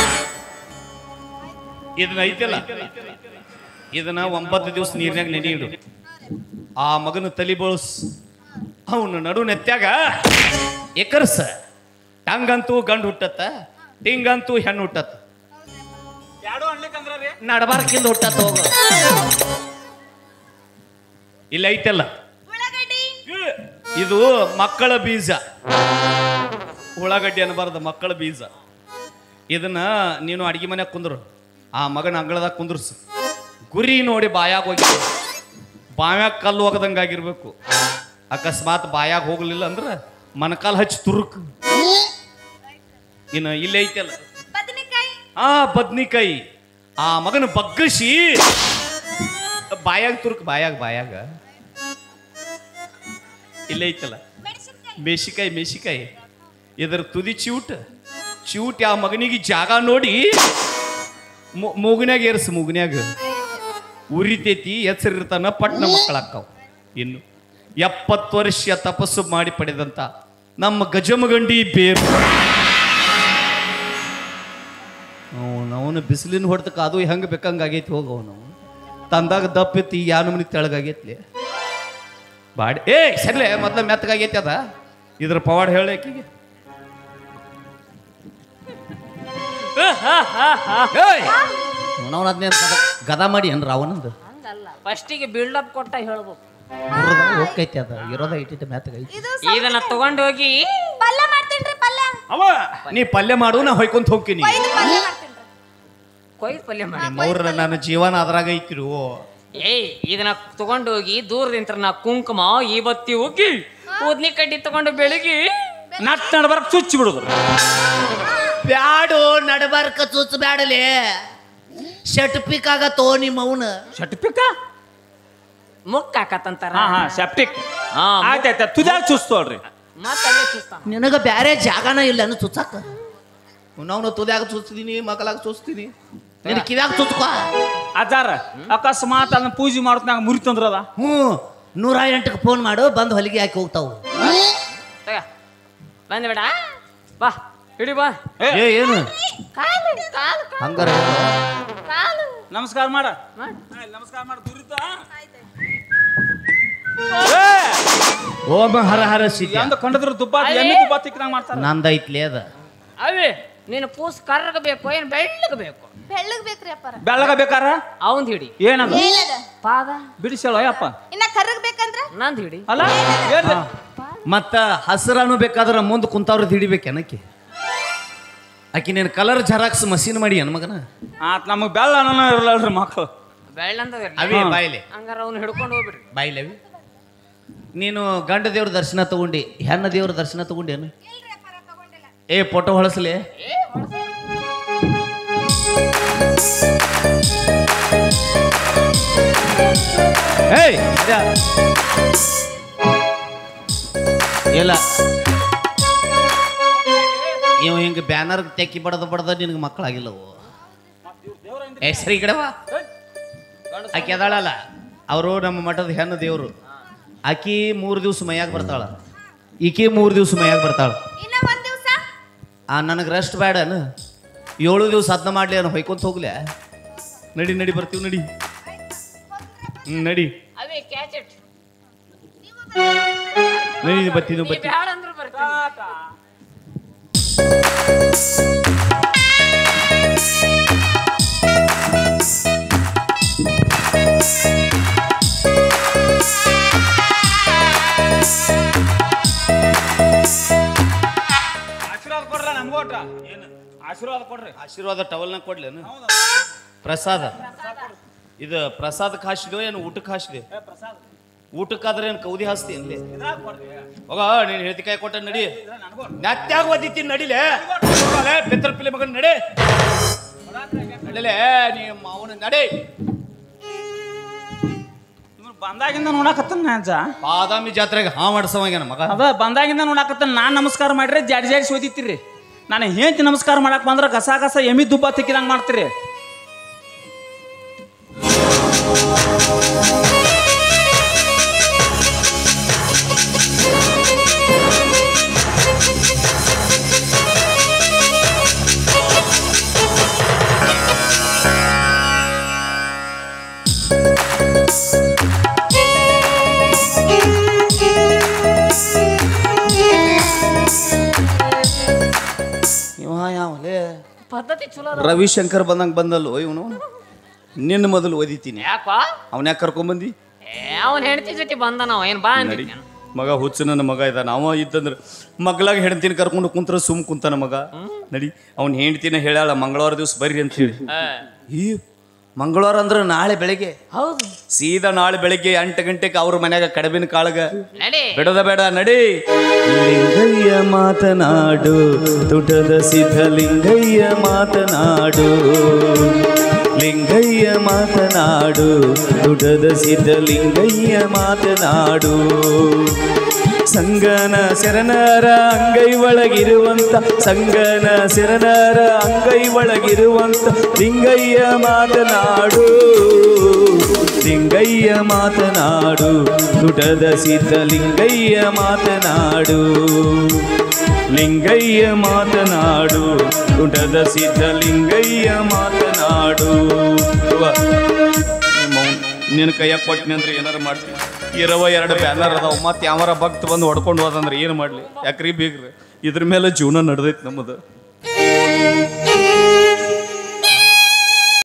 ಇದನ್ನ ಐತಲ್ಲ ಇದನ್ನ ಒಂಬತ್ತು ದಿವಸ ನೀರ್ನಾಗ ನೆನೆ ಇಡು ಆ ಮಗನ ತಲಿ ಬಳಸ್ ಅವನ ನಡು ನೆತ್ಯಾಗ ಎಕರ್ಸ ಟಂಗಂತೂ ಗಂಡು ಹುಟ್ಟತ್ತ ಟಿಂಗಂತೂ ಹೆಣ್ಣು ಹುಟ್ಟತ್ತ ಎರಡು ಅನ್ಲಿಕ್ಕಂದ್ರ ರೀ ನಡಬಾರ್ಕಿಂದ ಹುಟ್ಟತ್ತ ಹೋಗ ಇಲ್ಲ ಐತಲ್ಲ ಉಳ್ಳಾಗಡ್ಡಿ ಇದು ಮಕ್ಕಳ ಬೀಜ ಉಳ್ಳಾಗಡ್ಡಿ ಅನ್ನಬಾರ್ದು ಮಕ್ಕಳ ಬೀಜ ಇದನ್ನ ನೀನು ಅಡಿಗೆ ಮನ್ಯಾಗ ಕುಂದ್ರು ಆ ಮಗನ ಅಂಗಳದಾಗ ಕುಂದ್ರಸು ಗುರಿ ನೋಡಿ ಬಾಯಾಗ ಹೋಗಿ ಬಾಯಾಗ ಕಲ್ಲು ಹೋಗದಂಗಾಗಿರ್ಬೇಕು ಅಕಸ್ಮಾತ್ ಬಾಯಾಗ ಹೋಗ್ಲಿಲ್ಲ ಅಂದ್ರೆ ಮನಕಾಲ್ ಹಚ್ಚಿ ತುರುಕ್ ಇನ್ನು ಇಲ್ಲೇ ಐತಲ್ಲ ಬದನೆಕಾಯಿ ಆ ಬದ್ನಿಕಾಯಿ ಆ ಮಗನ ಬಗ್ಗಿಸಿ ಬಾಯಾಗ ತುರುಕ್ ಬಾಯಾಗ ಬಾಯಾಗ ಇಲ್ಲೇ ಐತಲ್ಲ ಮೆಣಸಿನ್ಕಾಯಿ ಮೇಸಿಕಾಯಿ ಮೇಸಿಕಾಯಿ ಇದರ ತುದಿ ಚಿವುಟ್ ಚಿವುಟ್ ಆ ಮಗನಿಗೆ ಜಾಗ ನೋಡಿ ಮು- ಮೂಗನ್ಯಾಗ ಏರ್ಸು ಮೂಗನ್ಯಾಗ ಉರಿತೈತಿ ಎಚ್ಚರಿರ್ತಾನ ಪಟ್ನ ಮಕ್ಕಳಾಕ್ಕವು ಇನ್ನು ಎಪ್ಪತ್ತು ವರ್ಷ ತಪಸ್ಸು ಮಾಡಿ ಪಡೆದಂತ ನಮ್ಮ ಗಜಮಗಂಡಿ ಬೇರು ಅವನು ಬಿಸಿಲಿನ ಹೊಡೆದಕ್ಕೆ ಅದು ಹೆಂಗೆ ಬೇಕಂಗೆ ಆಗೈತಿ ಹೋಗ ಅವನು ತಂದಾಗ ದಪ್ಪಿತ್ತು ಈ ಯಾವ ನಮನಿ ತೆಳಗಾಗೈತ್ಲಿ ಬಾಡಿ ಏ ಸರ್ಲೆ ಮೊದ್ಲ ಮೆತ್ತಗಾಗೈತಿ ಅದ ಇದ್ರ ಪವಾಡ ಹೇಳಿ ಆಕಿಗೆ ನಾವು ಅದನ್ನೇ ಗದ ಮಾಡಿ ಏನ್ರ ಅವನಂದು ಹಂಗಲ್ಲ ಫಸ್ಟಿಗೆ ಬಿಲ್ಡಪ್ ಕೊಟ್ಟ ಹೇಳ್ಬೇಕು ಹೋಗ್ತೈತಿ ಅದ ಇರೋದ ಇಟ್ಟಿದ್ದ ಮೆತ್ತಗೈತಿ ಇದು ಇದನ್ನ ತಗೊಂಡು ಹೋಗಿ ಪಲ್ಯ ಮಾಡ್ತೀನ್ರಿ ಪಲ್ಯ ಅವ ನೀ ಪಲ್ಯ ಮಾಡು ನಾ ಹೊಯ್ಕೊಂತ ಹೋಗ್ತೀನಿ ಇದು ಪಲ್ಯ ಮಾಡ್ತೀನ್ರಿ ಕೊಯ್ದು ಪಲ್ಯ ಮಾಡಿ ನಿಮ್ಮವ್ರ ನನ್ನ ಜೀವನ ಅದ್ರಾಗ ಐತಿರು ಏಯ್ ಇದನ್ನ ತಗೊಂಡೋಗಿ ದೂರದಿಂತ್ರ ನಾ ಕುಂಕುಮ ಈ ಬತ್ತಿ ಉಗ್ಗಿ ಊದ್ನಿ ಕಡ್ಡಿ ತಗೊಂಡು ಬೆಳಗಿ ನಟ್ ನಡ್ಬರ್ಕ್ ಚುಚ್ಚಿ ಬಿಡುದು ಬ್ಯಾಡು ನಡಬಾರ್ಕ ಚುಚ್ಚ ಬ್ಯಾಡಲೆ ಶಟ್ ಪಿಕ್ ಆಗತ್ತೋ ನಿಮ್ಮ ಅವನ ಶಟ್ಪಿಕ ಮುಕ್ಕ ಹಾಕತ್ತಂತಾರ ಹಾ ಹಾ ಸೆಪ್ಟಿಕ್ ಹಾ, ಆಯ್ತಾಯ್ತ ತುದ್ಯಾಗ ಚುಚ್ತೋಳ್ರಿ ಮತ್ತಲ್ಲೇ ಚುಸ್ತಾನ ನಿನಗ ಬ್ಯಾರೆ ಜಾಗನ ಇಲ್ಲ ಅನ್ನು ಚುಚ್ಚಾಕ ನಾವು ತುದ್ಯಾಗ ಚುಚ್ತೀನಿ ಮಕ್ಕಳಾಗ ಚುಚ್ತೀನಿ ನಿನ್ ಕಿವ್ಯಾಗ ಚುಚ್ಕೋ ಅದಾರ ಅಕಸ್ಮಾತ್ ಅದನ್ನ ಪೂಜೆ ಮಾಡೋತ್ನಾಗ ಮುರಿತಂದ್ರ ಅದ ಹ್ಞೂ ನೂರ ಎಂಟಕ್ಕೆ ಫೋನ್ ಮಾಡು ಬಂದು ಹೊಲಿಗೆ ಹಾಕಿ ಹೋಗ್ತಾವು ತಗ ಬಂದ್ಬೇಡ ಬಾ ಹಿಡಿ ಬಾ ಏ ಏನು ಕಾಲು ಕಾಲು ಹಂಗಾರ ಕಾಲು ನಮಸ್ಕಾರ ಮಾಡ ಮಾಡು. ಹಾ, ನಮಸ್ಕಾರ ಮಾಡ ದುರಿತ ಓಮ ಹರ ಹರ ಸಿದ್ಧ ಎಂದು ಕಂಡದ್ರ ದುಬ್ಬ ಎಮ್ಮೆ ದುಬ್ಬ ತಿಕ್ಕದಂಗ ಮಾಡ್ತಾರ ನಂದೈತ್ಲಿ ಅದ ಅವೇ ನೀನು ಪೂಸ್ ಕರ್ರಗ ಬೇಕು ಏನು ಬೆಳ್ಳಗ ಬೇಕು ಬೆಳ್ಳಗ್ ಬೇಕ್ರಿ ಅಪ್ಪಾರ ಬೆಳ್ಳಗ ಬೇಕಾರ ಅವಂದ್ ಹಿಡಿ ಏನದ ಏನದ ಪಾದ ಬಿಡಿಸಲ್ಲ ಅಯ್ಯಪ್ಪ ಇನ್ನ ಕರ್ರಗ್ ಬೇಕಂದ್ರ ನಂದ್ ಹಿಡಿ ಅಲ್ಲ ಏನ್ ಮತ್ತ ಹಸಿರನು ಬೇಕಾದ್ರ ಮುಂದೆ ಕುಂತವ್ರದ್ದು ಹಿಡಿಬೇಕೆನಕ್ಕೆ ಆಕಿ ನೀನು ಕಲರ್ ಜೆರಾಕ್ಸ್ ಮಷೀನ್ ಮಾಡಿ ಅನ್ ಮಗನ ಆತ್ ನಮಗ್ ಬೆಳ್ಳ ಅನ್ನೋ ಇರಲ್ರಿ ಮಕ್ಕಳು ಬೆಳ್ಳಂದ ಅವಿ ಬಾಯ್ಲೆ ಹಂಗಾರ ಅವ್ನು ಹಿಡ್ಕೊಂಡು ಹೋಗ್ಬಿಡ್ರಿ ಬಾಯ್ಲೆ ಅವಿ ನೀನು ಗಂಡ ದೇವ್ರ ದರ್ಶನ ತಗೊಂಡಿ ಹೆಣ್ಣ ದೇವ್ರ ದರ್ಶನ ತಗೊಂಡೇನು ಏ ಫೋಟೋ ಹೊಳಸ್ಲಿ ಏಯ್ ಇದ. ಇಲ್ಲ ಇವ ಹಿಂಗ ಬ್ಯಾನರ್ ತೆಕ್ಕಿ ಬಡದ ಬಡದ ನಿನಗೆ ಮಕ್ಕಳಾಗಿಲ್ಲವು ಏ ಸರಿ ಈ ಕಡೆ ಬಾ ಆಕಿ ಅದಾಳಲ್ಲ ಅವರು ನಮ್ಮ ಮಠದ ಹೆಣ್ಣು ದೇವರು ಆಕಿ ಮೂರು ದಿವ್ಸ ಮೈಯಾಗ ಬರ್ತಾಳ ಈಕಿ ಮೂರು ದಿವ್ಸ ಮೈಯಾಗ ಬರ್ತಾಳ ಇನ್ನ ಒಂದ್ ದಿವ್ಸ ಆ ನನಗೆ ರೆಸ್ಟ್ ಬೇಡನ ಏಳು ದಿವ್ಸ ಅದನ್ನ ಮಾಡ್ಲಿ ಅನ್ನ ಹೊಯ್ಕೊಂತ ಹೋಗ್ಲೆ ನಡಿ ನಡಿ ಬರ್ತೀವಿ ನಡಿ ಹ್ಮ್ ನಡಿ ಅವೇ ಕ್ಯಾಚ್ ಇಟ್ ನಡಿ ಬರ್ತೀವಿ ನೀ ಬರ್ತೀವಿ ಬ್ಯಾಡ ಅಂದ್ರ ಬರ್ತೀನಿ ಆಶೀರ್ವಾದ ಕೊಡ್ರ ನಮ್ಗೋಟ ಏನು ಆಶೀರ್ವಾದ ಕೊಡ್ರಿ ಆಶೀರ್ವಾದ ಟವಲ್ನಾಗ ಕೊಡ್ಲೇನು ಪ್ರಸಾದ ಇದು ಪ್ರಸಾದಕ್ಕೆ ಹಾಸಿದೋ ಏನು ಊಟಕ್ಕೆ ಹಾಸಿದೆ ಊಟಕ್ಕಾದ್ರೆ ಏನು ಕೌದಿ ಹಾಸ್ತಿ ಅನ್ಲಿ ಹೋಗ ನೀನು ಹೇಳ್ತಿಕಾಯಿ ಕೊಟ್ಟ ನಡಿ ನತ್ಯಾಗ ಓದಿತ್ತೀನಿ ನಡಿಲೆ ಹೋಗಲೇ, ಬೆತ್ತರ್ ಪಿಲೆ ಮಗನ್ ನಡಿ ನಡಿಲೆ ನೀ ಅವನ ನಡಿ ಇವ್ನು ಬಂದಾಗಿಂದ ನೋಡಾಕತ್ತಾನ ಅಜ್ಜ ಬಾದಾಮಿ ಜಾತ್ರೆಗೆ ಹಾ ಮಾಡ್ಸವಂಗ್ಯಾನ ಮಗ ಅದ ಬಂದಾಗಿಂದ ನೋಡಾಕತ್ತಾನ ನಾನ್ ನಮಸ್ಕಾರ ಮಾಡ್ರಿ ಜಾಡಿ ಜಾಡಿ ಸೋದಿತ್ತೀರಿ ನಾನು ಹೆಂತಿ ನಮಸ್ಕಾರ ಮಾಡಕ್ ಬಂದ್ರ ಗಸ ಗಸ ಎಮಿ ದುಬ್ಬ ತಿಕ್ಕಿದಂಗ ಮಾಡ್ತೀರಿ ಇವ ಯಾವಲೇ ಪದ್ಧತಿ ಚಲೋ ಅದ. ರವಿಶಂಕರ್ ಬಂದಂಗೆ ಬಂದಲ್ಲೋ ಇವನು ನಿನ್ನ ಮೊದಲು ಓದಿತೀನಿ ಯಾಕೋ ಅವನ ಯಾಕೆ ಕರ್ಕೊಂಬಂದಿ ಅವನ ಹೆಂಡತಿ ಜೊತೆ ಬಂದ ನಾವು ಏನ್ ಬಾ ನಡಿ ಅಂದಿದ್ದೆ ಮಗ ಹುಚ್ಚು ನನ್ನ ಮಗ ಇದ್ದಾನ ಅವ ಇದ್ದಂದ್ರೆ ಮಗ್ಲಾಗ ಹೆಣ್ತಿನ ಕರ್ಕೊಂಡು ಕುಂತ್ರ ಸುಮ್ ಕುಂತಾನ ಮಗ ನಡಿ ಅವ್ನ ಹೆಂಡ್ತಿನ ಹೇಳ್ಯಾಳ ಮಂಗಳವಾರ ದಿವಸ ಬರ್ರಿ ಅಂತ ಹೇಳಿ ಈ ಮಂಗಳವಾರ ಅಂದ್ರೆ ನಾಳೆ ಬೆಳಗ್ಗೆ ಹೌದು ಸೀದಾ ನಾಳೆ ಬೆಳಗ್ಗೆ ಎಂಟು ಗಂಟೆಗೆ ಅವ್ರ ಮನ್ಯಾಗ ಕಡಬಿನ ಕಾಳಗ ನಡಿ ಬಿಡದ ಬೇಡ ನಡಿ ಲಿಂಗಯ್ಯ ಮಾತನಾಡು ತುಟದ ಸಿದ್ಧಲಿಂಗಯ್ಯ ಮಾತನಾಡು ಲಿಂಗಯ್ಯ ಮಾತನಾಡು ತುಟದ ಸಿದ್ಧಲಿಂಗಯ್ಯ ಮಾತನಾಡು ಸಂಗನ ಶರಣರ ಅಂಗೈ ಒಳಗಿರುವಂತ ಸಂಗನ ಶರಣರ ಅಂಗೈ ಒಳಗಿರುವಂತ ಲಿಂಗಯ್ಯ ಮಾತನಾಡು ಲಿಂಗಯ್ಯ ಮಾತನಾಡು ತುಟದ ಸಿದ್ಧಲಿಂಗಯ್ಯ ಮಾತನಾಡು ಲಿಂಗಯ್ಯ ಮಾತನಾಡು ತುಟದ ಸಿದ್ಧಲಿಂಗಯ್ಯ ಮಾತನಾಡು ಅವ್ವ, ನಿಮ್ಮ ಅವ್ನ್ ನಿನ್ನ ಕೈಯಾಗ ಕೊಟ್ಟಿನಿ ಅಂದ್ರೆ ಏನಾರ ಮಾಡ್ತೀನಿ ಇರವ ಎರಡು ಬ್ಯಾನರ್ ಅದಾವ ಮತ್ತೆ ಯಾವಾರ ಭಕ್ತ ಬಂದು ಹೊಡ್ಕೊಂಡು ಹೋದಂದ್ರೆ ಏನು ಮಾಡಲಿ ಯಾಕ್ರಿ ಬೀಗ್ರಿ ಇದ್ರ ಮೇಲೆ ಜೀವನ ನಡೆದೈತೆ ನಮ್ಮದು